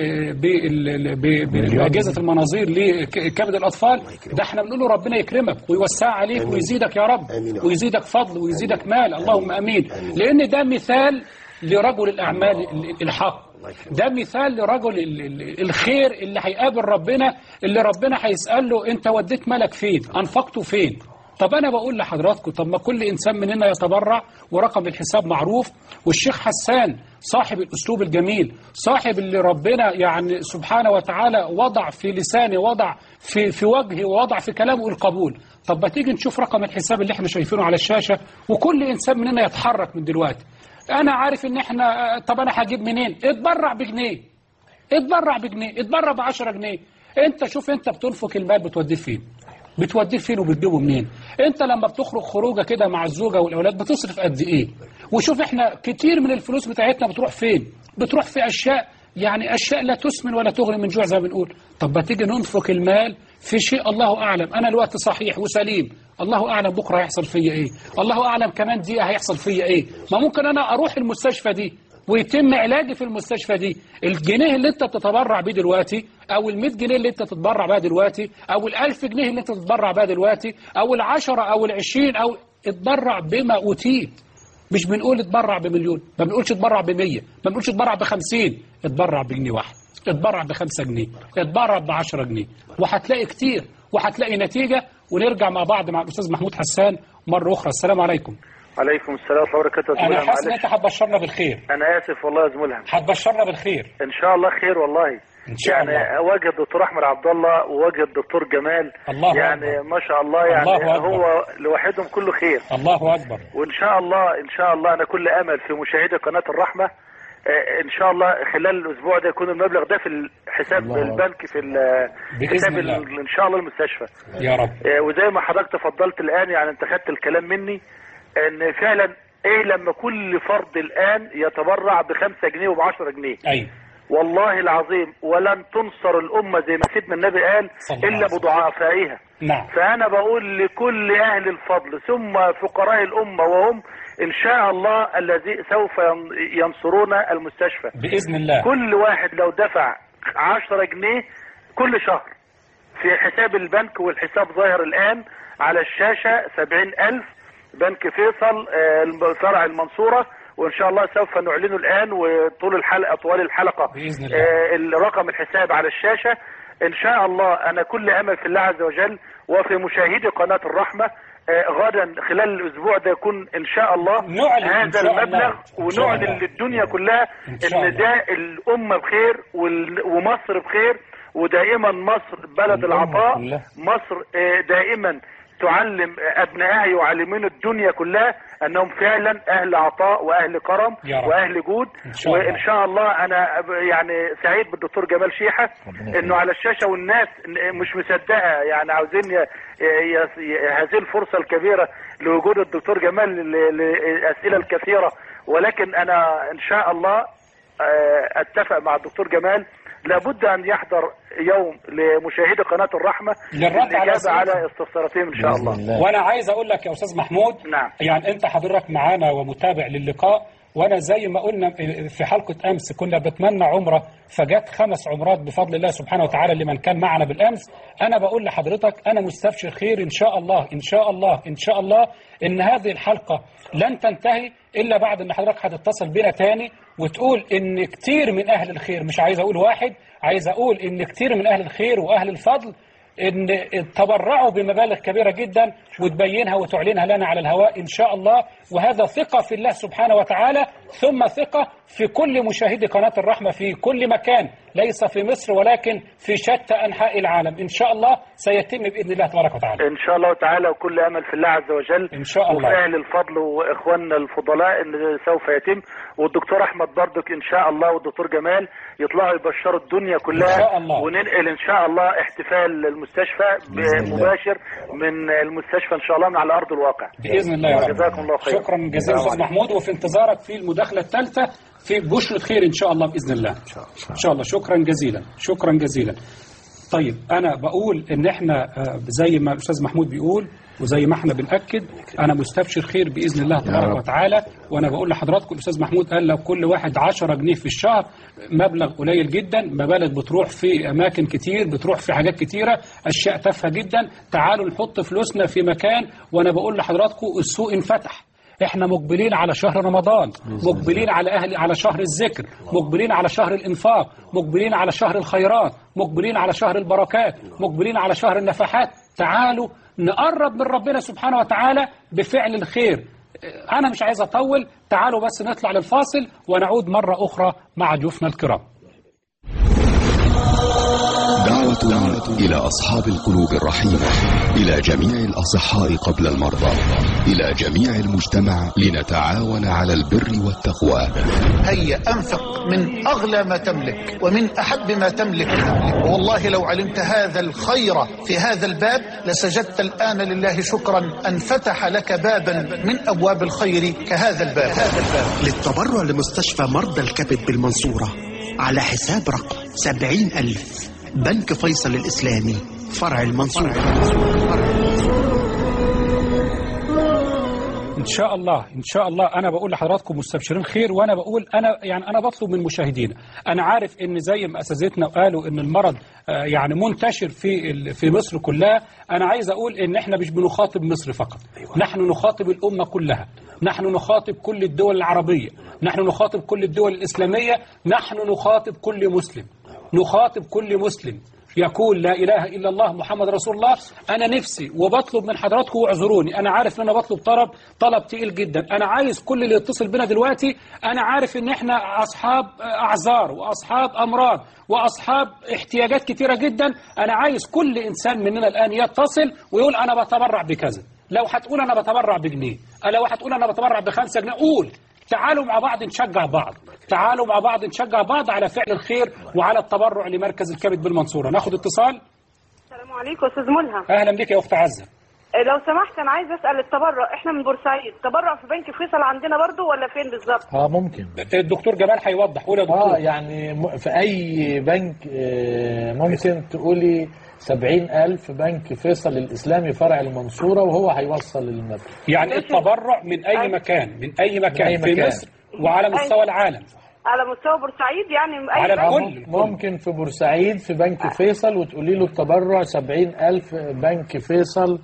بال- ب- بأجهزة المناظير لكبد الأطفال ده احنا بنقول له ربنا يكرمك ويوسع عليك ويزيدك يا رب ويزيدك فضل ويزيدك مال اللهم أمين لأن ده مثال لرجل الأعمال الحق ده مثال لرجل ال- ال- الخير اللي هيقابل ربنا اللي ربنا هيسأل له انت وديت مالك فين انفقته فين طب انا بقول لحضراتكم طب ما كل انسان مننا يتبرع ورقم الحساب معروف والشيخ حسان صاحب الاسلوب الجميل صاحب اللي ربنا يعني سبحانه وتعالى وضع في لسانه وضع في في وجهه ووضع في كلامه القبول طب ما تيجي نشوف رقم الحساب اللي احنا شايفينه على الشاشة وكل انسان مننا يتحرك من دلوقتي انا عارف ان احنا طب انا هجيب منين اتبرع بجنيه اتبرع بجنيه اتبرع ب 10 جنيه انت شوف انت بتنفق المال بتوديه فين بتوديه فين وبتجيبه منين انت لما بتخرج خروجه كده مع الزوجه والاولاد بتصرف قد ايه وشوف احنا كتير من الفلوس بتاعتنا بتروح فين بتروح في اشياء يعني اشياء لا تسمن ولا تغني من جوع زي ما بنقول طب ما تيجي ننفق المال في شيء الله اعلم انا الوقت صحيح وسليم الله اعلم بكره هيحصل فيا ايه الله اعلم كمان دقيقه هيحصل فيا ايه ما ممكن انا اروح المستشفى دي ويتم علاجي في المستشفى دي الجنيه اللي انت بتتبرع بيه دلوقتي او ال100 جنيه اللي انت تتبرع بيها دلوقتي او ال1000 جنيه اللي انت تتبرع بيها دلوقتي او ال10 او ال20 او اتبرع بما اوتيت مش بنقول اتبرع بمليون ما بنقولش اتبرع ب100 ما بنقولش اتبرع ب50 اتبرع بجنيه واحد اتبرع ب5 جنيه اتبرع ب10 جنيه وهتلاقي كتير وهتلاقي نتيجة ونرجع مع بعض مع الأستاذ محمود حسان مرة أخرى السلام عليكم عليكم السلام ورحمه الله وبركاته يا أنا زميلي، حاسس إن معلش. أنت هتبشرنا بالخير انا اسف والله يا زميلها هتبشرنا بالخير ان شاء الله خير والله إن شاء يعني الله. وجه الدكتور احمد عبد الله ووجه الدكتور جمال الله يعني أكبر. ما شاء الله يعني الله أكبر. هو لوحدهم كله خير الله أكبر وان شاء الله ان شاء الله انا كل امل في مشاهدي قناه الرحمه آه، ان شاء الله خلال الاسبوع ده يكون المبلغ ده في الحساب الله البنك في ال- بإذن حساب الله. ال- ان شاء الله المستشفى يا رب آه، وزي ما حضرتك تفضلت الان يعني انت خدت الكلام مني ان فعلا ايه لما كل فرد الان يتبرع بخمسة جنيه وبعشرة جنيه أيوة والله العظيم ولن تنصر الامه زي ما سيدنا النبي قال صلى الله الا عليه وسلم. بضعفائها نعم فأنا بقول لكل أهل الفضل ثم فقراء الأمة وهم إن شاء الله الذي سوف ين- ينصرون المستشفى بإذن الله كل واحد لو دفع 10 جنيه كل شهر في حساب البنك والحساب ظاهر الآن على الشاشة 70 ألف بنك فيصل آه، الم- فرع المنصورة وإن شاء الله سوف نعلنه الآن وطول الحلقة طوال الحلقة بإذن الله. آه، الرقم الحساب على الشاشة إن شاء الله أنا كل أمل في الله عز وجل وفي مشاهدي قناة الرحمة آه، غدا خلال الأسبوع ده يكون إن شاء الله نعلن إن هذا شاء الله. المبلغ إن شاء ونعلن الله. للدنيا كلها إن شاء إن الله. ده الأمة بخير وال- ومصر بخير ودائما مصر بلد الأمة العطاء كلها. مصر آه، دائما تعلم أبنائها يعلمون الدنيا كلها أنهم فعلا أهل عطاء وأهل كرم يا رب. وأهل جود إن شاء الله. وإن شاء الله أنا أب- يعني سعيد بالدكتور جمال شيحة إنه على الشاشة والناس ن- مش مصدقة يعني عاوزين ي- ي- ي- هذه الفرصة الكبيرة لوجود الدكتور جمال ل- للأسئلة الكثيرة ولكن أنا إن شاء الله آه، اتفق مع الدكتور جمال لابد ان يحضر يوم لمشاهدي قناه الرحمه للرد على للاجابه أسئلة. على استفساراتهم ان شاء الله وانا عايز اقول لك يا استاذ محمود نعم. يعني انت حضرتك معانا ومتابع للقاء وانا زي ما قلنا في حلقه امس كنا بتمنى عمره فجت خمس عمرات بفضل الله سبحانه وتعالى لمن كان معنا بالامس انا بقول لحضرتك انا مستبشر خير ان شاء الله ان شاء الله ان شاء الله ان هذه الحلقه لن تنتهي الا بعد ان حضرتك هتتصل بنا تاني وتقول ان كتير من اهل الخير مش عايز اقول واحد عايز اقول ان كتير من اهل الخير واهل الفضل ان تبرعوا بمبالغ كبيره جدا وتبينها وتعلنها لنا على الهواء ان شاء الله وهذا ثقه في الله سبحانه وتعالى ثم ثقه في كل مشاهدي قناه الرحمه في كل مكان ليس في مصر ولكن في شتى انحاء العالم ان شاء الله سيتم باذن الله تبارك وتعالى ان شاء الله تعالى وكل امل في الله عز وجل ان شاء الله وفعل الفضل واخواننا الفضلاء ان سوف يتم والدكتور احمد برضك ان شاء الله والدكتور جمال يطلعوا يبشروا الدنيا كلها إن شاء الله. وننقل ان شاء الله احتفال المستشفى مباشر من المستشفى ان شاء الله من على ارض الواقع باذن الله يا رب جزاكم الله خير شكرا جزيلا استاذ محمود وفي انتظارك في المداخله الثالثه في بشرة خير ان شاء الله باذن الله ان شاء الله شكرا جزيلا شكرا جزيلا طيب انا بقول ان احنا آه، زي ما الاستاذ محمود بيقول وزي ما احنا بنأكد انا مستبشر خير باذن الله تبارك رب. وتعالى وانا بقول لحضراتكم الاستاذ محمود قال لو كل واحد 10 جنيه في الشهر مبلغ قليل جدا مبالغ بتروح في اماكن كتير بتروح في حاجات كتيره اشياء تافهه جدا تعالوا نحط فلوسنا في مكان وانا بقول لحضراتكم السوق انفتح احنا مقبلين على شهر رمضان مقبلين على اهل على شهر الذكر مقبلين على شهر الانفاق مقبلين على شهر الخيرات مقبلين على شهر البركات مقبلين على شهر النفحات تعالوا نقرب من ربنا سبحانه وتعالى بفعل الخير انا مش عايز اطول تعالوا بس نطلع للفاصل ونعود مرة اخرى مع ضيوفنا الكرام دعوة إلى أصحاب القلوب الرحيمة إلى جميع الأصحاء قبل المرضى إلى جميع المجتمع لنتعاون على البر والتقوى هيا أنفق من أغلى ما تملك ومن أحب ما تملك والله لو علمت هذا الخير في هذا الباب لسجدت الآن لله شكرا أن فتح لك بابا من أبواب الخير كهذا الباب للتبرع لمستشفى مرضى الكبد بالمنصورة على حساب رقم سبعين ألف بنك فيصل الإسلامي فرع المنصورة ان شاء الله ان شاء الله انا بقول لحضراتكم مستبشرين خير وانا بقول انا يعني انا بطلب من مشاهدينا انا عارف ان زي ما اساتذتنا قالوا ان المرض آه، يعني منتشر في ال- في مصر كلها انا عايز اقول ان احنا مش بنخاطب مصر فقط نحن نخاطب الامه كلها نحن نخاطب كل الدول العربيه نحن نخاطب كل الدول الاسلاميه نحن نخاطب كل مسلم نخاطب كل مسلم يقول لا إله إلا الله محمد رسول الله أنا نفسي وبطلب من حضراتكم واعذروني أنا عارف إن أنا بطلب طلب طلب تقيل جدا أنا عايز كل اللي يتصل بنا دلوقتي أنا عارف إن إحنا أصحاب أعذار وأصحاب أمراض وأصحاب احتياجات كتيرة جدا أنا عايز كل إنسان مننا الآن يتصل ويقول أنا بتبرع بكذا لو هتقول أنا بتبرع بجنيه لو هتقول أنا بتبرع بخمسة جنيه قول تعالوا مع بعض نشجع بعض تعالوا مع بعض نشجع بعض على فعل الخير وعلى التبرع لمركز الكبد بالمنصورة ناخد اتصال السلام عليكم استاذ ملهم أهلا بك يا أخت عزة آه، لو سمحت انا عايز اسال التبرع احنا من بورسعيد تبرع في بنك فيصل عندنا برضو ولا فين بالظبط اه ممكن الدكتور جمال هيوضح قول يا دكتور اه يعني م- في اي بنك آه، ممكن تقولي سبعين ألف بنك فيصل الإسلامي فرع المنصورة وهو هيوصل المبلغ يعني التبرع من أي مكان من أي مكان أي في مكان. مصر وعلى مستوى العالم على مستوى بورسعيد يعني من اي بنك ممكن في بورسعيد في بنك فيصل وتقولي له التبرع سبعين ألف بنك فيصل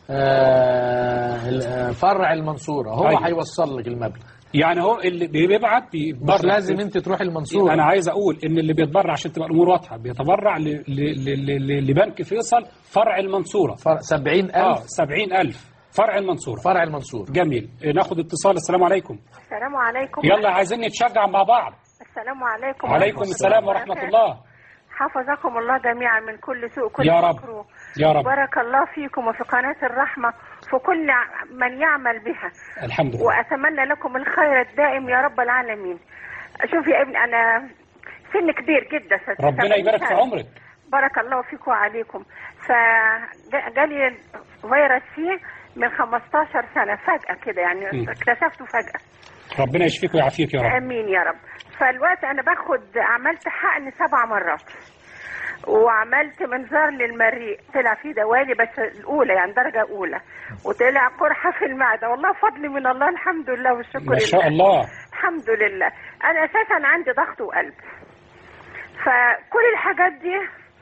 آه، ال- آه، فرع المنصورة هو أيوة. هيوصل لك المبلغ يعني هو اللي بيبعت بيتبرع مش لازم انت تروح المنصورة انا عايز اقول ان اللي بيتبرع عشان تبقى الامور واضحه بيتبرع ل- ل- ل- ل- لبنك فيصل فرع المنصوره سبعين ألف اه سبعين ألف فرع المنصوره فرع المنصورة جميل ناخد اتصال السلام عليكم السلام عليكم يلا عايزين نتشجع مع بعض السلام عليكم عليكم السلام ورحمه الله حفظكم الله جميعا من كل سوء كل يا رب. مكروه يا رب بارك الله فيكم وفي قناة الرحمة في كل ع- من يعمل بها الحمد لله وأتمنى لكم الخير الدائم يا رب العالمين شوف يا ابني أنا سن كبير جدا ست- ربنا سبعين يبارك في سنة. عمرك بارك الله فيكم وعليكم فجالي فيروس سي من 15 سنة فجأة كده يعني م. اكتشفته فجأة ربنا يشفيك ويعافيك يا رب امين يا رب فالوقت انا باخد عملت حقن سبع مرات وعملت منظار للمريء طلع فيه دوالي بس الاولى يعني درجه اولى وطلع قرحه في المعده والله فضل من الله الحمد لله والشكر ما شاء لله. الله الحمد لله انا اساسا عندي ضغط وقلب فكل الحاجات دي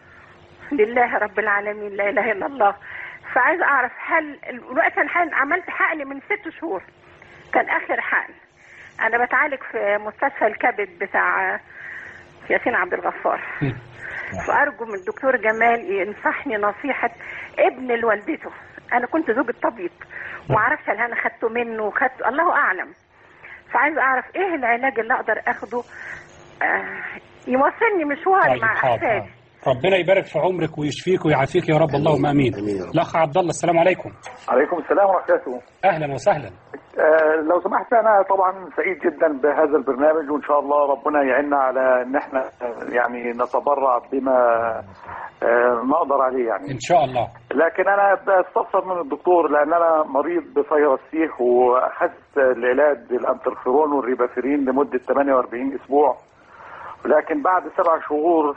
لله رب العالمين لا اله الا الله فعايز اعرف هل الوقت الحين عملت حقن من ست شهور كان اخر حقن انا بتعالج في مستشفى الكبد بتاع ياسين عبد الغفار فأرجو من الدكتور جمال ينصحني نصيحة ابن لوالدته أنا كنت زوجة طبيب ومعرفش هل أنا خدته منه وخدته الله أعلم فعايز أعرف إيه العلاج اللي أقدر أخده آه يوصلني مشواري طيب مع حاضر أحفادي ربنا يبارك في عمرك ويشفيك ويعافيك يا رب اللهم امين الاخ عبد الله السلام عليكم عليكم السلام ورحمة الله اهلا وسهلا آه لو سمحت أنا طبعا سعيد جدا بهذا البرنامج وإن شاء الله ربنا يعيننا على إن احنا آه، يعني نتبرع بما آه نقدر عليه يعني ان شاء الله لكن أنا بستفسر من الدكتور لأن أنا مريض بفيروس سيح وأخذت العلاج الأنترفيرون والريبافيرين لمدة 48 أسبوع لكن بعد سبع شهور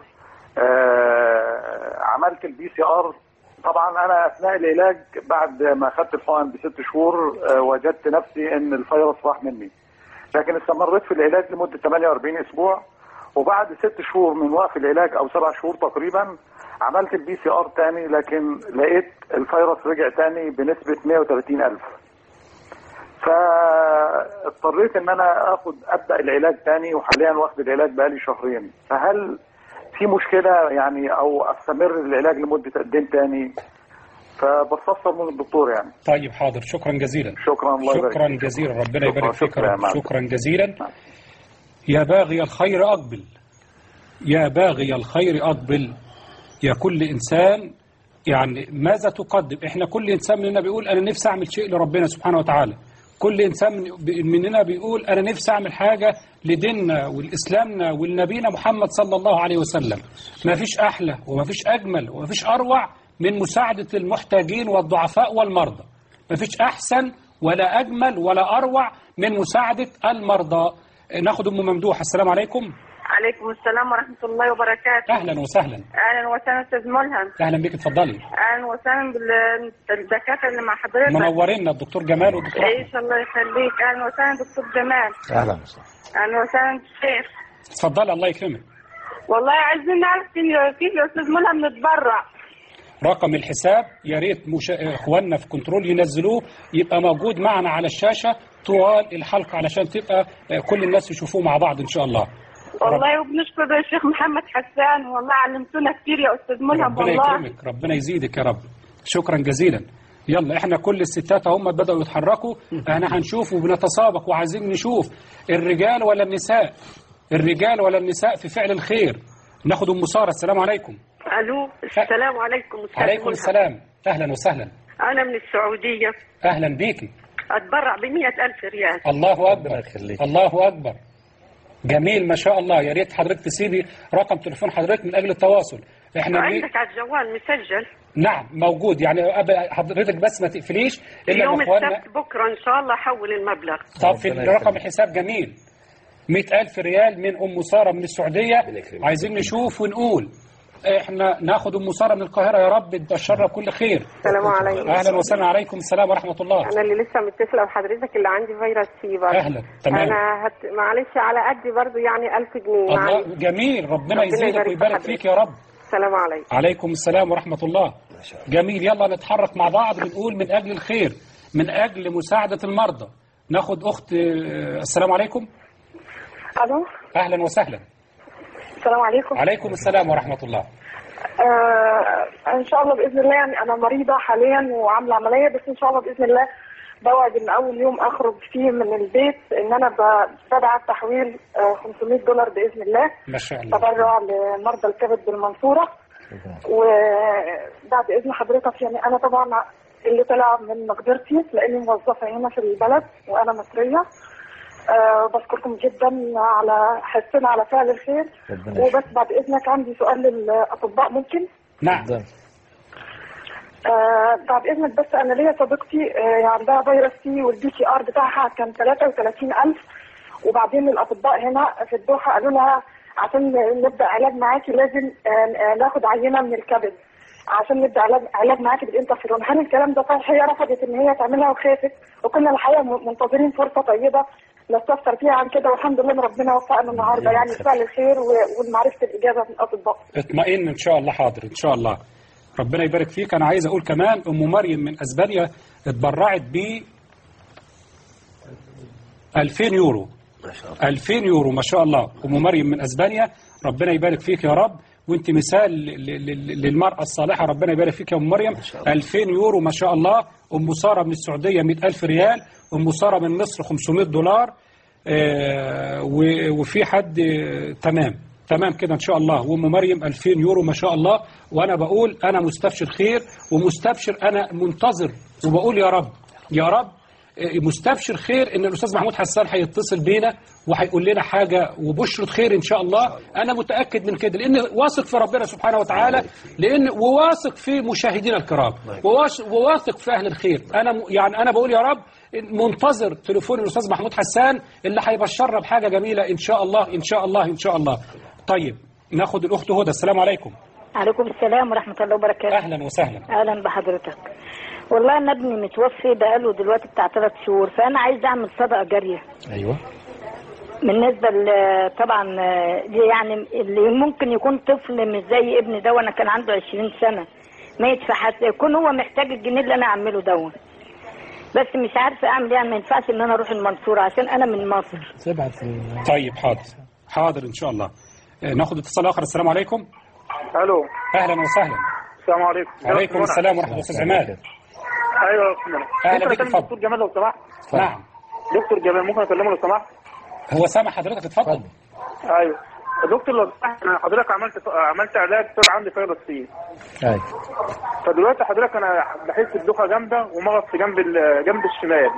آه عملت البي سي ار طبعا انا اثناء العلاج بعد ما اخذت الحقن بست شهور آه وجدت نفسي ان الفيروس راح مني لكن استمريت في العلاج لمده 48 اسبوع وبعد ست شهور من وقف العلاج او سبع شهور تقريبا عملت البي سي ار تاني لكن لقيت الفيروس رجع تاني بنسبه 130 الف فاضطريت ان انا اخد ابدا العلاج تاني وحاليا واخد العلاج بقالي شهرين فهل في مشكله يعني او استمر العلاج لمده قد تاني فبستفسر من الدكتور يعني طيب حاضر شكرا جزيلا شكرا الله يبارك شكرا فيك. جزيلا ربنا شكرا، يبارك فيك شكرا يا يا رب معلم. شكرا جزيلا يا باغي الخير أقبل يا باغي الخير أقبل يا كل إنسان يعني ماذا تقدم احنا كل إنسان مننا بيقول أنا نفسي أعمل شيء لربنا سبحانه وتعالى كل إنسان من- مننا بيقول أنا نفسي أعمل حاجة لديننا ولإسلامنا ولنبينا محمد صلى الله عليه وسلم ما فيش أحلى وما فيش أجمل وما فيش أروع من مساعدة المحتاجين والضعفاء والمرضى ما فيش أحسن ولا أجمل ولا أروع من مساعدة المرضى ناخد أم ممدوح السلام عليكم عليكم السلام ورحمة الله وبركاته أهلا وسهلا أهلا وسهلا أستاذ ملهم أهلا بك اتفضلي أهلا وسهلا بال- بالدكاترة اللي مع حضرتك منورينا الدكتور جمال والدكتور أحمد إيش الله يخليك أهلا وسهلا دكتور جمال أهلا وسهلا أهلا وسهلا الشيخ اتفضلي الله يكرمك والله عايزين نعرف كيف كيف يا أستاذ ملهم نتبرع رقم الحساب يا ريت مش... اخواننا في كنترول ينزلوه يبقى موجود معنا على الشاشة طوال الحلقة علشان تبقى كل الناس يشوفوه مع بعض إن شاء الله والله وبنشكر الشيخ محمد حسان والله علمتونا كتير يا أستاذ ملهم ربنا والله يكرمك ربنا يزيدك يا رب شكرا جزيلا يلا احنا كل الستات هم بدأوا يتحركوا احنا هنشوف وبنتسابق وعايزين نشوف الرجال ولا النساء الرجال ولا النساء في فعل الخير ناخد ام ساره السلام عليكم ألو السلام عليكم أستاذ عليكم ملهم. السلام اهلا وسهلا أنا من السعودية اهلا بيكي أتبرع بمية ألف ريال الله اكبر الله اكبر جميل ما شاء الله يا ريت حضرتك تسيبي رقم تليفون حضرتك من اجل التواصل احنا بي... عندك على الجوال مسجل نعم موجود يعني أب- حضرتك بس ما تقفليش الا يوم باخواننا السبت بكرة إن شاء الله حول المبلغ طب في رقم الحساب جميل مئة ألف ريال من أم سارة من السعودية عايزين نشوف ونقول احنا ناخد أم سارة من القاهرة يا رب تبشرنا بكل خير السلام عليكم أهلا وسهلا عليكم السلام ورحمة الله انا اللي لسه متصله بحضرتك اللي عندي فيروس سي برضه أهلا تمام انا هت... معلش على قد برضه يعني 1000 جنيه معلش. الله جميل ربنا ربنا يزيدك يبارك في ويبارك حضرتك. فيك يا رب السلام عليكم عليكم السلام ورحمة الله جميل يلا نتحرك مع بعض ونقول من أجل الخير من أجل مساعدة المرضى ناخد أخت آه، السلام عليكم الو أهلا وسهلا السلام عليكم عليكم السلام ورحمة الله آه ان شاء الله باذن الله يعني انا مريضه حاليا وعامله عمليه بس ان شاء الله باذن الله بوعد ان اول يوم اخرج فيه من البيت ان انا ب- بدعى تحويل آه 500 دولار باذن الله ما شاء الله تبرع لمرضى الكبد بالمنصوره وبعد اذن حضرتك يعني انا طبعا اللي طلع من مقدرتي لاني موظفه هنا في البلد وانا مصريه أه بشكركم جدا على حرصنا على فعل الخير ربنا وبس بعد اذنك عندي سؤال للاطباء ممكن نعم آه بعد اذنك بس انا ليا صديقتي آه عندها فيروس سي والبي سي ار بتاعها كان 33000 وبعدين الاطباء هنا في الدوحه قالوا لها عشان نبدا علاج معاكي لازم آه آه، ناخد عينه من الكبد عشان نبدا علاج علاج معاكي بالانترفيرون هل الكلام ده صحيح هي رفضت ان هي تعملها وخافت وكنا الحقيقه م- منتظرين فرصه طيبه نستفسر فيها عن كده والحمد لله إن ربنا وفقنا النهارده يعني فعل الخير و- ومعرفه الاجابه من الاطباء اطمئن ان شاء الله حاضر ان شاء الله ربنا يبارك فيك انا عايز اقول كمان ام مريم من اسبانيا اتبرعت ب 2000 يورو 2000 يورو ما شاء الله ام مريم من اسبانيا ربنا يبارك فيك يا رب وانت مثال ل- ل- للمرأة الصالحة ربنا يبارك فيك يا أم مريم 2000 يورو ما شاء الله أم سارة من السعودية 100000 ريال أم سارة من مصر 500 دولار آه، و- وفي حد آه، تمام تمام كده ان شاء الله وام مريم 2000 يورو ما شاء الله وانا بقول انا مستبشر خير ومستبشر انا منتظر وبقول يا رب يا رب آه، مستبشر خير ان الاستاذ محمود حسان هيتصل بينا وهيقول لنا حاجه وبشرة خير ان شاء الله انا متاكد من كده لان واثق في ربنا سبحانه وتعالى لان وواثق في مشاهدينا الكرام وواش- وواثق في اهل الخير انا م- يعني انا بقول يا رب منتظر تليفون الاستاذ محمود حسان اللي هيبشرنا بحاجه جميله ان شاء الله ان شاء الله ان شاء الله طيب ناخد الاخت هدى السلام عليكم عليكم السلام ورحمة الله وبركاته اهلا وسهلا أهلا بحضرتك والله أنا ابني متوفي بقاله دلوقتي بتاع ثلاث شهور فأنا عايز أعمل صدقة جارية ايوه بالنسبة ل- طبعا آه، دي يعني اللي ممكن يكون طفل مش زي ابني ده وأنا كان عنده 20 سنة ما يدفع يكون هو محتاج الجنيه اللي أنا أعمله ده بس مش عارفة أعمل إيه ما ينفعش إن أنا أروح المنصورة عشان أنا من مصر تبعت طيب حاضر حاضر ان شاء الله آه، ناخد اتصال اخر السلام عليكم الو اهلا وسهلا السلام عليكم عليكم السلام ورحمه الله استاذ عماد ايوه يا استاذ منى. أهلا ممكن بك، اكلم اتفضل. دكتور جمال لو سمحت نعم دكتور جمال ممكن اكلمه لو سمحت هو سامع حضرتك اتفضل ايوه دكتور لو سمحت أنا حضرتك عملت عملت علاج طلع عندي فيروس سي ايوه فدلوقتي حضرتك انا بحس بدوخه جامده ومغص في جنب ال- جنب الشمال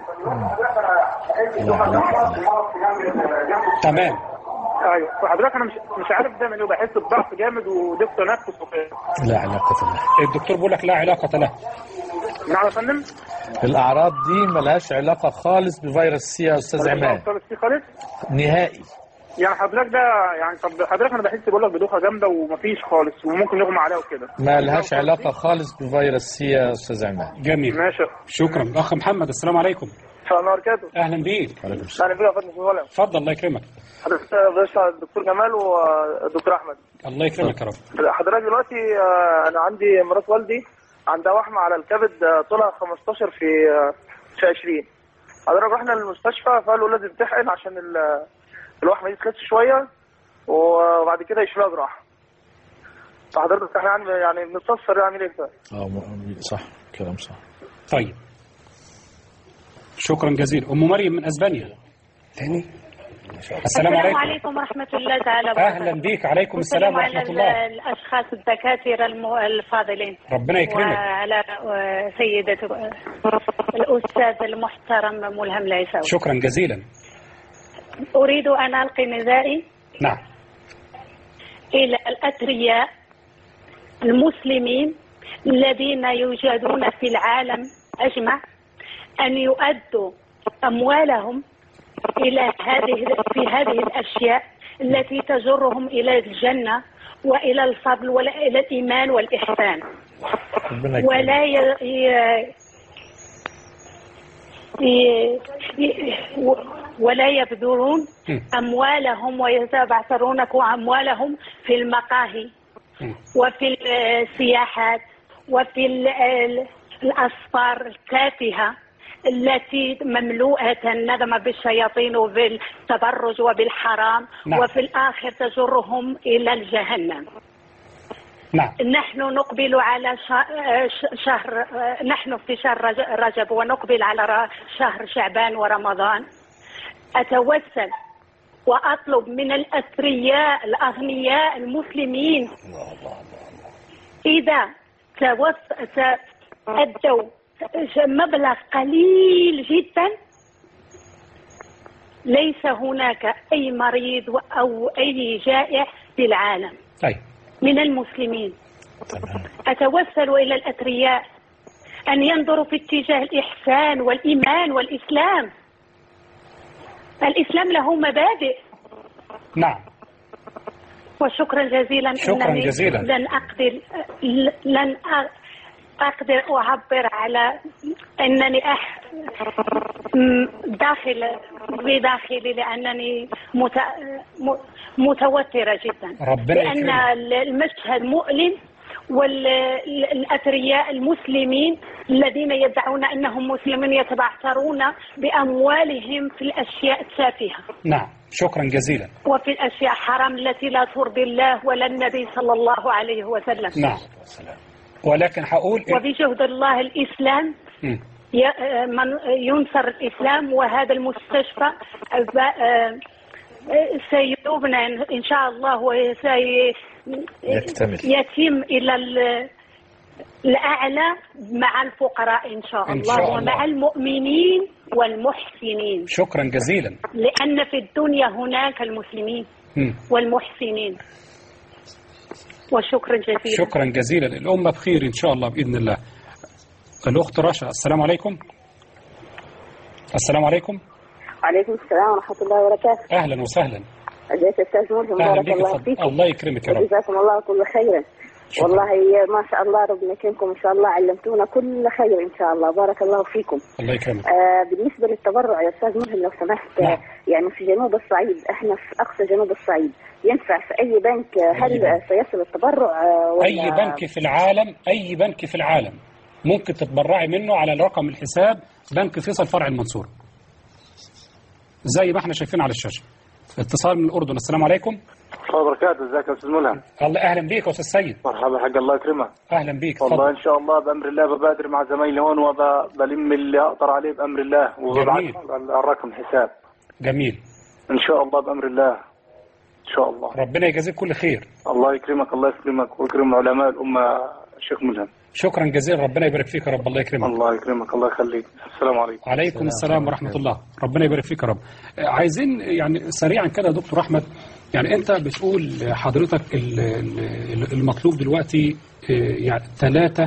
تمام ايوه فحضرتك انا مش مش عارف ده من ايه بحس بضعف جامد وضيق تنفس وكده لا علاقة له الدكتور بيقول لك لا علاقه له نعم يا فندم الأعراض دي ملهاش علاقة خالص بفيروس سي يا أستاذ عماد فيروس سي خالص نهائي يعني حضرتك ده يعني طب حضرتك انا بحس بقول لك بدوخه جامده ومفيش خالص وممكن يغمى عليها وكده ما لهاش علاقة خالص بفيروس سي يا أستاذ عماد جميل ماشي شكرا اخ محمد السلام عليكم السلام عليكم ورحمه اهلا بيك وعليكم اهلا بيك يا فندم شو ولا اتفضل الله يكرمك حضرتك باشا الدكتور جمال والدكتور احمد الله يكرمك يا رب حضرتك دلوقتي آه، انا عندي مرات والدي عندها وحمه على الكبد آه، طولها 15 في آه، في 20 حضرتك رحنا للمستشفى فقالوا لازم تحقن عشان ال- الوحمه دي تخس شويه وبعد كده يشيلها جراحه فحضرتك احنا يعني يعني بنستفسر يعمل ايه كده اه م- صح كلام صح طيب شكرا جزيلا ام مريم من اسبانيا تاني السلام عليكم عليكم ورحمة الله تعالى وبركاته اهلا بيك عليكم السلام والسلام ورحمه على الله ال- الأشخاص الدكاترة الم- الفاضلين ربنا يكرمك وعلى آه، سيدة آه، الأستاذ المحترم ملهم العيساوي شكرا جزيلا أريد أن ألقي ندائي نعم إلى الأثرياء المسلمين الذين يوجدون في العالم أجمع أن يؤدوا أموالهم إلى هذه في هذه الأشياء التي تجرهم إلى الجنة وإلى الفضل وإلى الإيمان والإحسان ربنا يكرمك. ولا ي... ي... ي... ي... ولا يبذلون أموالهم ويتبعثرونكم أموالهم في المقاهي وفي السياحات وفي ال- ال- الأسفار التافهة التي مملوءة الندم بالشياطين وبالتبرج وبالحرام نعم. وفي الآخر تجرهم إلى الجهنم نعم نحن نقبل على ش- ش- شهر نحن في شهر رج- رجب ونقبل على ر- شهر شعبان ورمضان أتوسل وأطلب من الأثرياء الأغنياء المسلمين إذا توس- ت- أدوا مبلغ قليل جدا ليس هناك أي مريض أو أي جائع في العالم طيب من المسلمين أتوسل إلى الأثرياء أن ينظروا في اتجاه الإحسان والإيمان والإسلام الإسلام له مبادئ نعم وشكرا جزيلا شكراً أنني جزيلاً. لن أقدر لن أ- أقدر أعبر على أنني أح م- داخل بداخلي لأنني مت... م- متوترة جدا ربنا لأن يكرمك. المشهد مؤلم والأثرياء المسلمين الذين يدعون أنهم مسلمين يتبعثرون بأموالهم في الأشياء التافهة نعم شكرا جزيلا وفي الأشياء حرام التي لا ترضي الله ولا النبي صلى الله عليه وسلم نعم ولكن هقول وبجهد الله الإسلام مم. ي- من ينصر الإسلام وهذا المستشفى ب- آه، سيبنى إن شاء الله وسي يكتمل. يتم إلى ال- الأعلى مع الفقراء إن شاء إن الله شاء الله. ومع المؤمنين والمحسنين شكرا جزيلا لأن في الدنيا هناك المسلمين مم. والمحسنين وشكرا جزيلا شكرا جزيلا الأمة بخير إن شاء الله بإذن الله الأخت رشا السلام عليكم السلام عليكم عليكم السلام ورحمة الله وبركاته أهلا وسهلا ازيك يا أستاذ ملهم أهلا بارك بك الله اتفضل. فيك الله يكرمك يا رب وجزاكم الله كل خيرا شكرا. والله ما شاء الله ربنا يكرمكم إن شاء الله علمتونا كل خير إن شاء الله بارك الله فيكم الله يكرمك آه بالنسبة للتبرع يا أستاذ ملهم لو سمحت نعم. آه يعني في جنوب الصعيد احنا في أقصى جنوب الصعيد ينفع في أي بنك آه، هل أي بنك. آه، سيصل التبرع آه، ولا أي بنك في العالم أي بنك في العالم ممكن تتبرعي منه على رقم الحساب بنك فيصل فرع المنصورة زي ما احنا شايفين على الشاشة اتصال من الأردن السلام عليكم الله وبركاته ازيك يا استاذ ملهم الله أهلا بيك يا أستاذ سيد مرحبا حق الله يكرمك أهلا بيك والله اتفضل ان شاء الله بامر الله ببادر مع زمايلي هون وبلم اللي اقدر عليه بامر الله وببعث الرقم حساب جميل ان شاء الله بامر الله ان شاء الله ربنا يجازيك كل خير الله يكرمك الله يكرمك ويكرم علماء الامه الشيخ ملهم شكرا جزيلا ربنا يبارك فيك يا رب الله يكرمك الله يكرمك الله يخليك السلام عليكم عليكم السلام ورحمة الله ربنا يبارك فيك يا رب آه، عايزين يعني سريعا كده يا دكتور أحمد يعني أنت بتقول حضرتك ال- ال- المطلوب دلوقتي آه، يعني ثلاثة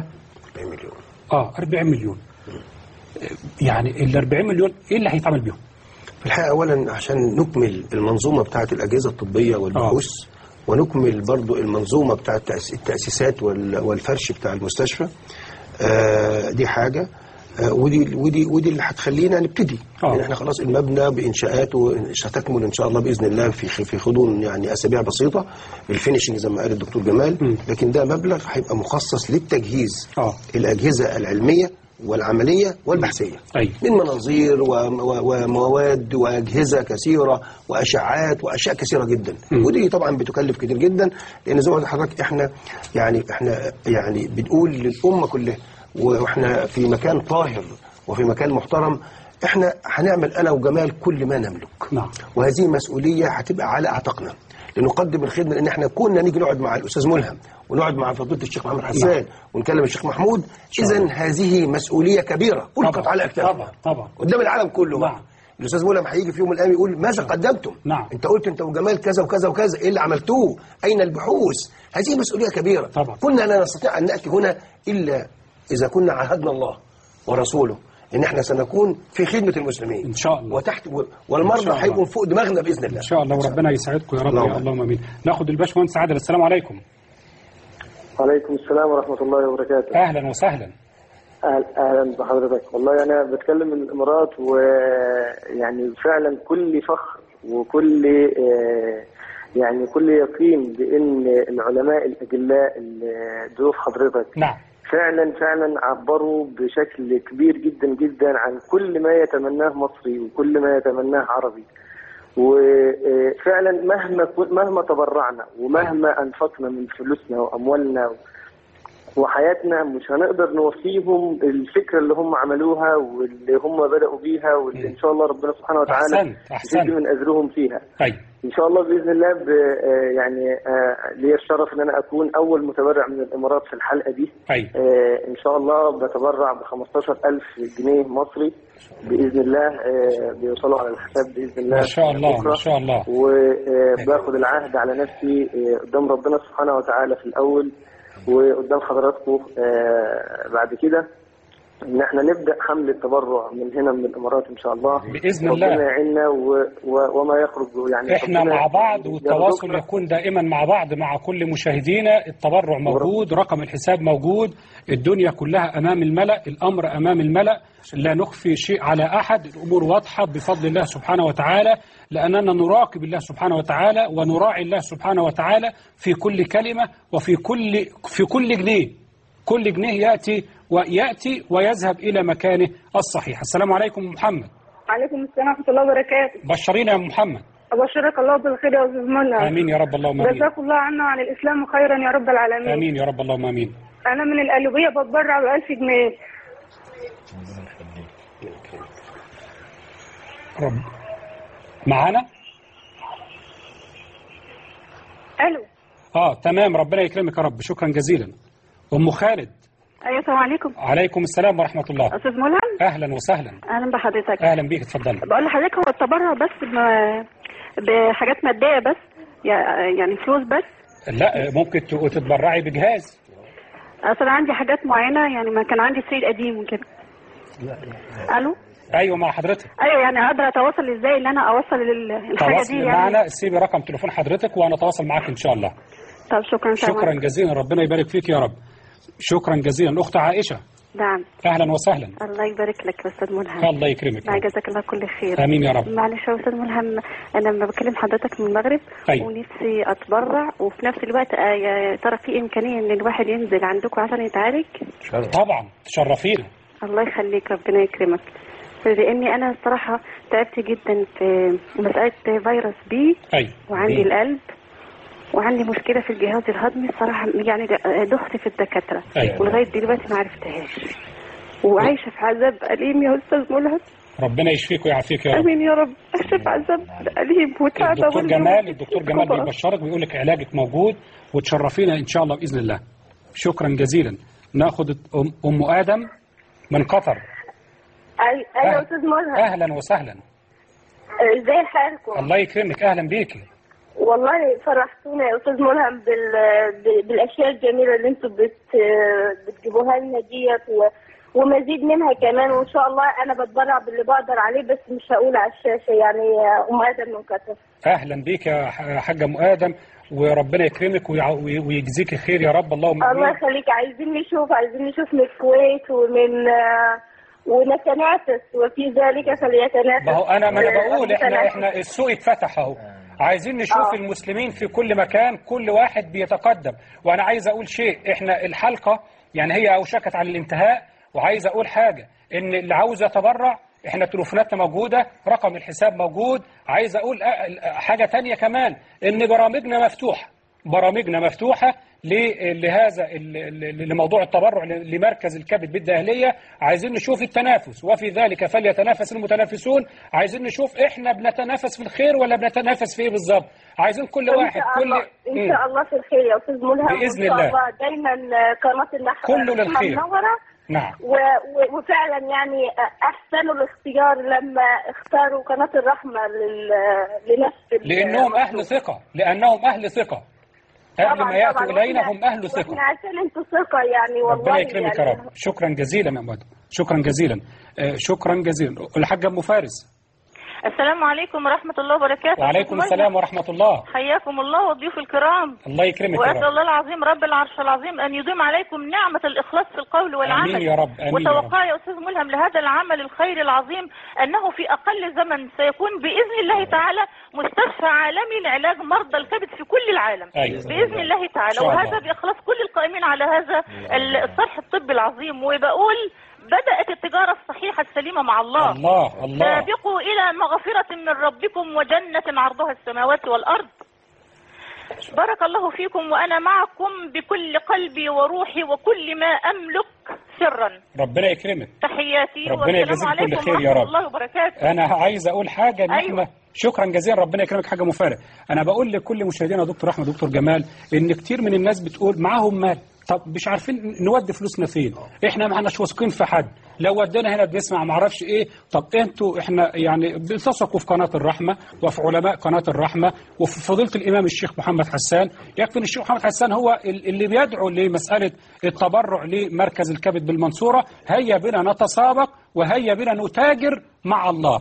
اه 40 مليون آه، يعني ال 40 مليون ايه اللي هيتعمل بيهم؟ في الحقيقة أولا عشان نكمل المنظومة بتاعة الأجهزة الطبية والبحوث ونكمل برضو المنظومة بتاعة التأس- التأسيسات وال- والفرش بتاع المستشفى آه، دي حاجة آه، ودي ودي ودي اللي هتخلينا نبتدي لان احنا خلاص المبنى بانشاءاته ستكمل ان شاء الله باذن الله في في غضون يعني اسابيع بسيطه الفينشنج زي ما قال الدكتور جمال لكن ده مبلغ هيبقى مخصص للتجهيز الاجهزه العلميه والعمليه والبحثيه أي. من مناظير و- و- ومواد واجهزه كثيره واشعاعات واشياء كثيره جدا ودي طبعا بتكلف كتير جدا لان زي ما قلت لحضرتك احنا يعني احنا يعني بنقول للامه كلها واحنا في مكان طاهر وفي مكان محترم احنا هنعمل انا وجمال كل ما نملك نعم. وهذه مسؤوليه هتبقى على اعتقنا لنقدم الخدمه لان احنا كنا نيجي نقعد مع الاستاذ ملهم ونقعد مع فضيله الشيخ محمد حسان نعم. ونكلم الشيخ محمود اذا هذه مسؤوليه كبيره القت على اكتافنا طبعا طبعا قدام العالم كله نعم. الاستاذ ملهم هيجي في يوم من الايام يقول ماذا قدمتم نعم. انت قلت انت وجمال كذا وكذا وكذا ايه اللي عملتوه اين البحوث هذه مسؤوليه كبيره طبعا. كنا لا نستطيع ان ناتي هنا الا اذا كنا عاهدنا الله ورسوله ان احنا سنكون في خدمه المسلمين ان شاء الله وتحت و- إن والمرضى شاء الله. هيبقوا فوق دماغنا باذن الله ان شاء الله وربنا يسعدكم يا رب اللهم يا اللهم امين ناخد الباشمهندس عادل السلام عليكم وعليكم السلام ورحمة الله وبركاته اهلا وسهلا أهل- أهلا بحضرتك والله أنا بتكلم من الإمارات ويعني فعلا كل فخر وكل آه، يعني كل يقين بأن العلماء الأجلاء اللي ضيوف حضرتك نعم فعلا فعلا عبروا بشكل كبير جدا جدا عن كل ما يتمناه مصري وكل ما يتمناه عربي وفعلا مهما كن- مهما تبرعنا ومهما انفقنا من فلوسنا واموالنا وحياتنا مش هنقدر نوفيهم الفكره اللي هم عملوها واللي هم بداوا بيها واللي ان شاء الله ربنا سبحانه وتعالى أحسنت، أحسنت. يزيد من اجرهم فيها. طيب ان شاء الله باذن الله ب... آه، يعني آه، لي الشرف ان انا اكون اول متبرع من الامارات في الحلقه دي أي. آه، ان شاء الله بتبرع ب 15000 جنيه مصري باذن الله آه، بيوصلوا على الحساب باذن الله ما شاء الله بكرة. ما شاء الله وباخد العهد على نفسي آه، قدام ربنا سبحانه وتعالى في الاول وقدام حضراتكم آه، بعد كده ان احنا نبدا حمله تبرع من هنا من الامارات ان شاء الله بإذن الله. ربنا يعيننا و... و... وما يخرج يعني احنا ربنا مع بعض والتواصل يرزقنا. يكون دائما مع بعض مع كل مشاهدينا التبرع موجود رقم الحساب موجود الدنيا كلها أمام الملأ الأمر أمام الملأ لا نخفي شيء على أحد الأمور واضحة بفضل الله سبحانه وتعالى لأننا نراقب الله سبحانه وتعالى ونراعي الله سبحانه وتعالى في كل كلمة وفي كل في كل جنيه كل جنيه يأتي ويأتي ويذهب إلى مكانه الصحيح السلام عليكم محمد عليكم السلام ورحمة الله وبركاته بشرينا يا محمد أبشرك الله بالخير يا أستاذ منى آمين يا رب اللهم آمين جزاك الله عنا وعن الإسلام خيرا يا رب العالمين آمين يا رب اللهم آمين أنا من القلوبية بتبرع ب 1000 جنيه رب معانا ألو اه تمام ربنا يكرمك يا رب شكرا جزيلا ام خالد أيوة السلام عليكم عليكم السلام ورحمه الله أستاذ ملهم اهلا وسهلا أهلا بحضرتك اهلا بيك اتفضلي بقول لحضرتك هو التبرع بس ب- بحاجات مادية بس يع- يعني فلوس بس لا ممكن ت- تتبرعي بجهاز أصل عندي حاجات معينة يعني ما كان عندي سرير قديم وكده ألو ايوه مع حضرتك أيوة يعني أقدر أتواصل إزاي إن أنا أوصل ال- الحاجة تواصل دي يعني معنا سيبي رقم تليفون حضرتك وانا اتواصل معاك ان شاء الله طب شكرا سلام شكرا عليكم. جزيلا ربنا يبارك فيك يا رب شكرا جزيلا اخت عائشه نعم اهلا وسهلا الله يبارك لك يا استاذ ملهم الله يكرمك لا جزاك الله كل خير آمين يا رب. معلش يا استاذ ملهم انا لما بكلم حضرتك من المغرب أيوة. ونفسي اتبرع وفي نفس الوقت آه، يا ترى في امكانيه ان الواحد ينزل عندكم عشان يتعالج طبعا تشرفينا الله يخليك ربنا يكرمك لاني انا الصراحه تعبت جدا في مساله فيروس بي ايوه وعندي القلب وعندي مشكله في الجهاز الهضمي الصراحه يعني دخت في الدكاتره أيوة. ولغايه دلوقتي ما عرفتهاش وعايشه في عذاب اليم يا استاذ ملهم ربنا يشفيك ويعافيك يا رب امين يا رب عايشه في عذاب اليم وتعبه الدكتور واليوم جمال الدكتور جمال كبر. بيبشرك بيقول لك علاجك موجود وتشرفينا ان شاء الله باذن الله شكرا جزيلا ناخد ام ام ادم من قطر ايوه أهلا. يا استاذ ملهم اهلا وسهلا ازاي حالكم الله يكرمك اهلا بيكي والله فرحتونا يا استاذ ملهم بال... ب- بالاشياء الجميله اللي انتم بت... بتجيبوها لنا ديت و... ومزيد منها كمان وان شاء الله انا بتبرع باللي بقدر عليه بس مش هقول على الشاشه يعني ام ادم من قطر اهلا بيك يا ح- حاجه ام ادم وربنا يكرمك ويع- وي- ويجزيك خير يا رب اللهم الله امين يخليك عايزين نشوف عايزين نشوف من الكويت ومن آه، ونتنافس وفي ذلك فليتنافس ما هو انا ما انا بقول احنا المتنافس. احنا السوق اتفتح اهو عايزين نشوف آه. المسلمين في كل مكان كل واحد بيتقدم وانا عايز اقول شيء احنا الحلقه يعني هي اوشكت على الانتهاء وعايز اقول حاجه ان اللي عاوز يتبرع احنا تليفوناتنا موجوده رقم الحساب موجود عايز اقول أ- حاجه تانية كمان ان برامجنا مفتوحه برامجنا مفتوحه ل- لهذا ال- ال- لموضوع التبرع ل- لمركز الكبد بالدهليه عايزين نشوف التنافس وفي ذلك فليتنافس المتنافسون عايزين نشوف احنا بنتنافس في الخير ولا بنتنافس في ايه بالظبط عايزين كل إن واحد شاء كل الله ان شاء مم. الله في الخير يا استاذ ملهم بإذن وإن شاء الله. دايما قناه النحو كله للخير. منوره نعم و... و... وفعلا يعني احسنوا الاختيار لما اختاروا قناه الرحمه لل... لنفس ال- لانهم اهل ثقه لانهم اهل ثقه قبل طبعاً ما ياتوا طبعاً. الينا وإحنا- هم اهل ثقه واحنا عشان انتوا ثقه يعني والله ربنا يكرمك يا يعني رب شكرا جزيلا يا مدام شكرا جزيلا آه، شكرا جزيلا الحاج ام فارس السلام عليكم ورحمة الله وبركاته وعليكم السلام ورحمة الله حياكم الله والضيوف الكرام الله يكرمك يا وأسأل رب الله العظيم رب العرش العظيم أن يديم عليكم نعمة الإخلاص في القول والعمل آمين يا رب، آمين يا رب. وتوقع يا أستاذ ملهم لهذا العمل الخير العظيم أنه في أقل زمن سيكون بإذن الله تعالى مستشفى عالمي لعلاج مرضى الكبد في كل العالم أيوة. بإذن الله إن تعالى شاء الله. وهذا بإخلاص كل القائمين على هذا الصرح الطبي العظيم وبقول بدأت التجارة الصحيحة السليمة مع الله الله الله سابقوا إلى مغفرة من ربكم وجنة عرضها السماوات والأرض بارك الله فيكم وأنا معكم بكل قلبي وروحي وكل ما أملك سرا ربنا يكرمك تحياتي ربنا والسلام يجزيك عليكم كل خير يا ورحمة رب. الله وبركاته انا عايز اقول حاجه ان أيوة. احنا شكرا جزيلا ربنا يكرمك حاجه مفارق انا بقول لكل مشاهدينا دكتور احمد دكتور جمال ان كتير من الناس بتقول معاهم مال طب مش عارفين نودي فلوسنا فين احنا ما احناش واثقين في حد لو ودينا هنا بنسمع ما اعرفش ايه طب انتوا احنا يعني بتثقوا في قناه الرحمه وفي علماء قناه الرحمه وفي فضيله الامام الشيخ محمد حسان يكفي ان الشيخ محمد حسان هو ال- اللي بيدعو لمساله التبرع لمركز الكبد بالمنصوره هيا بنا نتسابق وهيا بنا نتاجر مع الله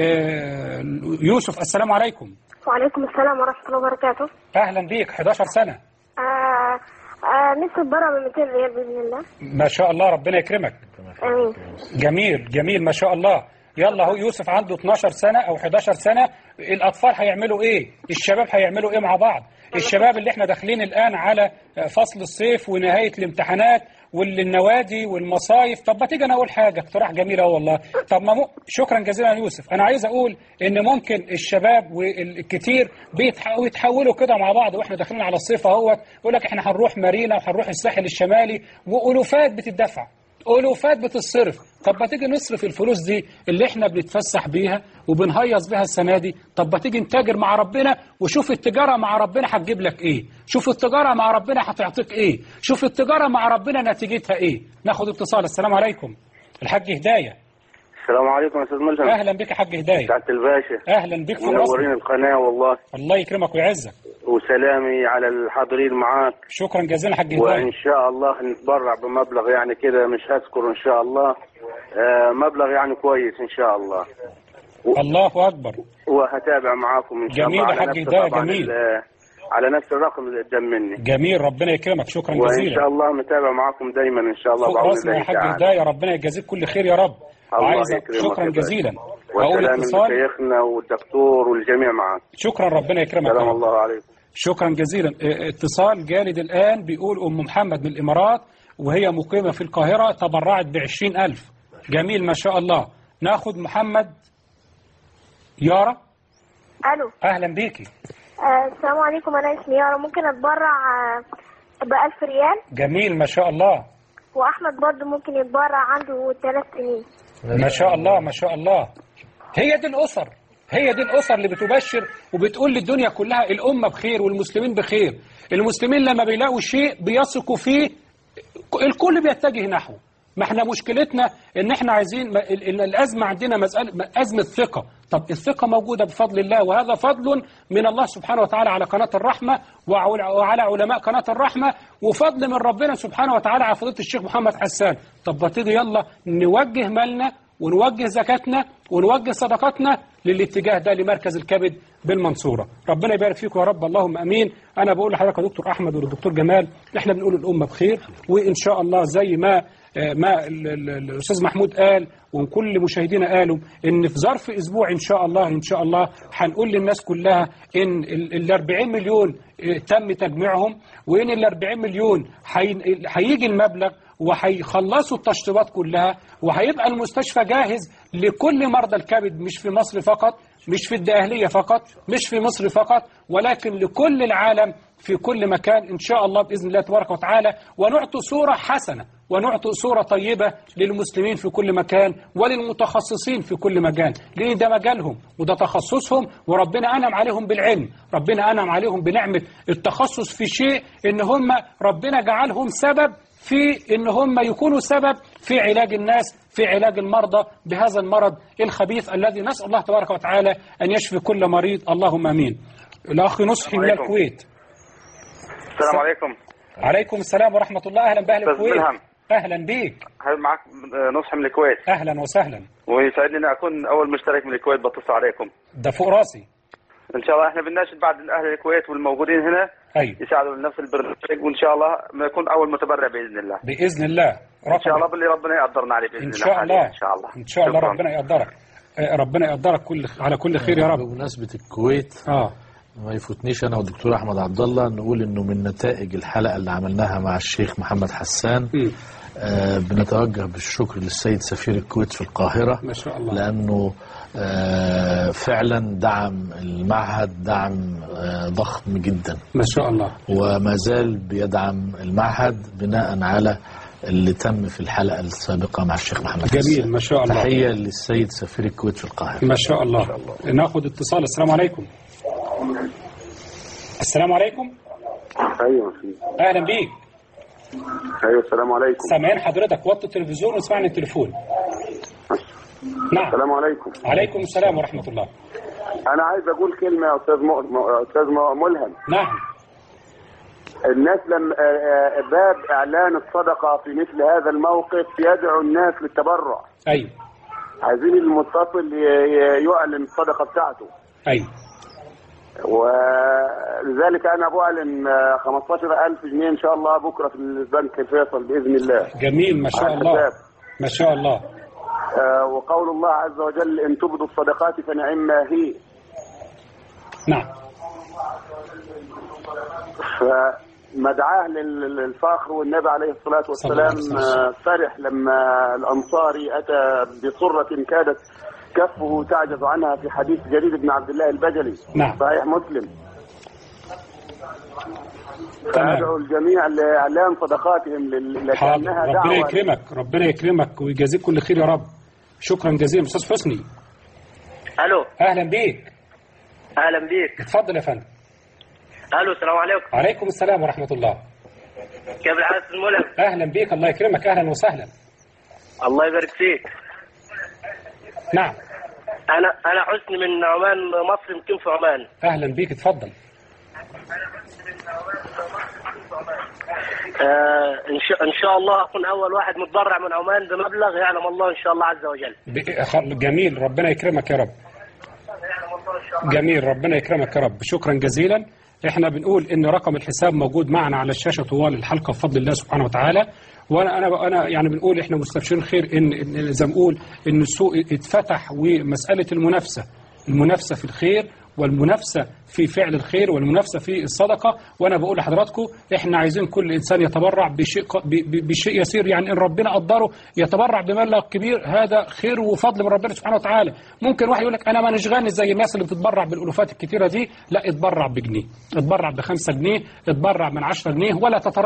آه، يوسف السلام عليكم وعليكم السلام ورحمة الله وبركاته اهلا بيك 11 سنه آه آه نفسي اتبرع ب 200 ريال بإذن الله ما شاء الله ربنا يكرمك آمين جميل جميل ما شاء الله يلا هو يوسف عنده 12 سنة أو 11 سنة الأطفال هيعملوا إيه الشباب هيعملوا إيه مع بعض الشباب اللي احنا داخلين الآن على فصل الصيف ونهاية الامتحانات والنوادي والمصايف طب ما تيجي انا اقول حاجه اقتراح جميل اهو والله طب ما مو... شكرا جزيلا يا يوسف انا عايز اقول ان ممكن الشباب والكتير بيتح- بيتحولوا كده مع بعض واحنا داخلين على الصيف اهوت يقول لك احنا هنروح مارينا وهنروح الساحل الشمالي والوفات بتدفع ألوفات بتصرف طب ما تيجي نصرف الفلوس دي اللي احنا بنتفسح بيها وبنهيص بيها السنة دي طب ما تيجي نتاجر مع ربنا وشوف التجارة مع ربنا هتجيب لك ايه شوف التجارة مع ربنا هتعطيك ايه شوف التجارة مع ربنا نتيجتها ايه ناخد اتصال السلام عليكم الحاج هداية السلام عليكم يا استاذ ملهم اهلا بك يا حاج هداية سعاده الباشا اهلا بك في منورين مصر القناه والله الله يكرمك ويعزك وسلامي على الحاضرين معاك شكرا جزيلا حاج وان هداية شاء الله نتبرع بمبلغ يعني كده مش هذكر ان شاء الله آه مبلغ يعني كويس ان شاء الله الله اكبر وهتابع معاكم ان شاء جميل الله يا على حاج نفس هداية، طبعاً جميل. ال- على نفس الرقم اللي قدام مني جميل ربنا يكرمك شكرا وان جزيلا شاء الله متابع معاكم دايما ان شاء الله فوق بعون راسنا يا الله حاج تعالى هداية ربنا يجازيك كل خير يا رب الله وعايز يكرمك شكرا يا باشا. جزيلا واقول وسلام اتصال لشيخنا والدكتور والجميع معاك شكرا ربنا يكرمك يا سلام رب. الله عليكم شكرا جزيلا اه، اتصال جالد الآن بيقول أم محمد من الإمارات وهي مقيمة في القاهرة تبرعت بعشرين ألف جميل ما شاء الله ناخد محمد يارا الو أهلا بيكي آه السلام عليكم انا اسمي يارا ممكن اتبرع ب 1000 ريال جميل ما شاء الله واحمد برضه ممكن يتبرع عنده ثلاث سنين ما شاء الله ما شاء الله هي دي الأسر هي دي الأسر اللي بتبشر وبتقول للدنيا كلها الأمة بخير والمسلمين بخير المسلمين لما بيلاقوا شيء بيثقوا فيه الكل بيتجه نحوه ما احنا مشكلتنا ان احنا عايزين ما- ال- ال- الازمه عندنا مساله ازمه ثقه طب الثقه موجوده بفضل الله وهذا فضل من الله سبحانه وتعالى على قناه الرحمه وعلى وعلى علماء قناه الرحمه وفضل من ربنا سبحانه وتعالى على فضيله الشيخ محمد حسان طب ما تيجي يلا نوجه مالنا ونوجه زكاتنا ونوجه صدقاتنا للاتجاه ده لمركز الكبد بالمنصوره ربنا يبارك فيكم يا رب اللهم امين انا بقول لحضرتك يا دكتور احمد والدكتور جمال احنا بنقول الامه بخير وان شاء الله زي ما ما ال- ال- ال- الاستاذ محمود قال وكل مشاهدينا قالوا ان في ظرف اسبوع ان شاء الله ان شاء الله هنقول للناس كلها ان ال ال 40 مليون اه، تم تجميعهم وان ال 40 مليون هي- هيجي المبلغ وهيخلصوا التشطيبات كلها وهيبقى المستشفى جاهز لكل مرضى الكبد مش في مصر فقط مش في الدقهلية فقط مش في مصر فقط ولكن لكل العالم في كل مكان إن شاء الله بإذن الله تبارك وتعالى ونعطي صورة حسنة ونعطي صورة طيبة للمسلمين في كل مكان وللمتخصصين في كل مكان لأن ده مجالهم وده تخصصهم وربنا أنعم عليهم بالعلم ربنا أنعم عليهم بنعمة التخصص في شيء إن هم ربنا جعلهم سبب في ان هم يكونوا سبب في علاج الناس في علاج المرضى بهذا المرض الخبيث الذي نسال الله تبارك وتعالى ان يشفي كل مريض اللهم امين. الاخ نصحي من عليكم. الكويت. السلام عليكم عليكم السلام ورحمه الله اهلا باهل أستاذ الكويت. ملهم. اهلا بيك هل معك نصح من الكويت اهلا وسهلا ويسعدني ان اكون اول مشترك من الكويت بتصل عليكم ده فوق راسي. ان شاء الله احنا بنناشد بعد اهل الكويت والموجودين هنا ايوه يساعدوا لنفس البرنامج وان شاء الله ما يكون اول متبرع باذن الله باذن الله ان شاء الله باللي ربنا يقدرنا عليه باذن ان الله شاء حاليا الله ان شاء الله ان شاء الله شكراً. ربنا يقدرك آه، ربنا يقدرك كل على كل خير يا رب. بمناسبة الكويت اه ما يفوتنيش انا والدكتور احمد عبد الله نقول انه من نتائج الحلقه اللي عملناها مع الشيخ محمد حسان آه بنتوجه بالشكر للسيد سفير الكويت في القاهره ما شاء الله لانه آه فعلا دعم المعهد دعم آه ضخم جدا ما شاء الله وما زال بيدعم المعهد بناء على اللي تم في الحلقه السابقه مع الشيخ محمد جميل حسان. ما شاء الله. تحيه للسيد سفير الكويت في القاهره ما شاء الله ناخد اتصال السلام عليكم السلام عليكم ايوه في اهلا بيك ايوه السلام عليكم سامعين حضرتك وطي التلفزيون واسمعني التليفون نعم السلام عليكم عليكم السلام ورحمة الله انا عايز اقول كلمه يا استاذ م... م- استاذ م- ملهم نعم الناس لما آه، آه، باب اعلان الصدقه في مثل هذا الموقف يدعو الناس للتبرع أيوه عايزين المتصل ي- ي- يعلن الصدقه بتاعته أيوه ولذلك انا بعلن آه، 15000 جنيه ان شاء الله بكره في البنك الفيصل باذن الله جميل ما شاء على الله الحساب. ما شاء الله آه، وقول الله عز وجل ان تبدوا الصدقات فنعم ما هي نعم فمدعاه لل- للفخر والنبي عليه الصلاة والسلام صلى الله عليه وسلم. آه، فرح لما الأنصاري أتى بصرة كادت كفه تعجز عنها في حديث جرير بن عبد الله البجلي نعم. صحيح مسلم تمام. فأدعو الجميع لإعلان صدقاتهم لل- حاضر لكأنها ربنا دعوة يكرمك ربنا يكرمك ويجازيك كل خير يا رب شكرا جزيلا أستاذ حسني الو أهلا بيك اهلا بيك اتفضل يا فندم الو السلام عليكم عليكم السلام ورحمة الله كيف الحال استاذ ملهم أهلا بيك الله يكرمك أهلا وسهلا الله يبارك فيك نعم انا انا حسني من عمان مصر يمكن في عمان أهلا بيك اتفضل آه ان شاء ان شاء الله اكون اول واحد متبرع من عمان بمبلغ يعلم الله ان شاء الله عز وجل ب- خ- جميل ربنا يكرمك يا رب جميل ربنا يكرمك يا رب شكرا جزيلا احنا بنقول ان رقم الحساب موجود معنا على الشاشه طوال الحلقه بفضل الله سبحانه وتعالى وانا انا انا يعني بنقول احنا مستبشرين خير ان إن زي ما نقول ان السوق اتفتح ومساله المنافسه المنافسه في الخير والمنافسه في فعل الخير والمنافسه في الصدقه وانا بقول لحضراتكم احنا عايزين كل انسان يتبرع بشيء ق- ب- ب- بشيء يسير يعني ان ربنا قدره يتبرع بمبلغ كبير هذا خير وفضل من ربنا سبحانه وتعالى ممكن واحد يقول لك انا ما نش غني زي الناس اللي بتتبرع بالالوفات الكتيره دي لا اتبرع بجنيه اتبرع بخمسة جنيه اتبرع من 10 جنيه ولا تتردد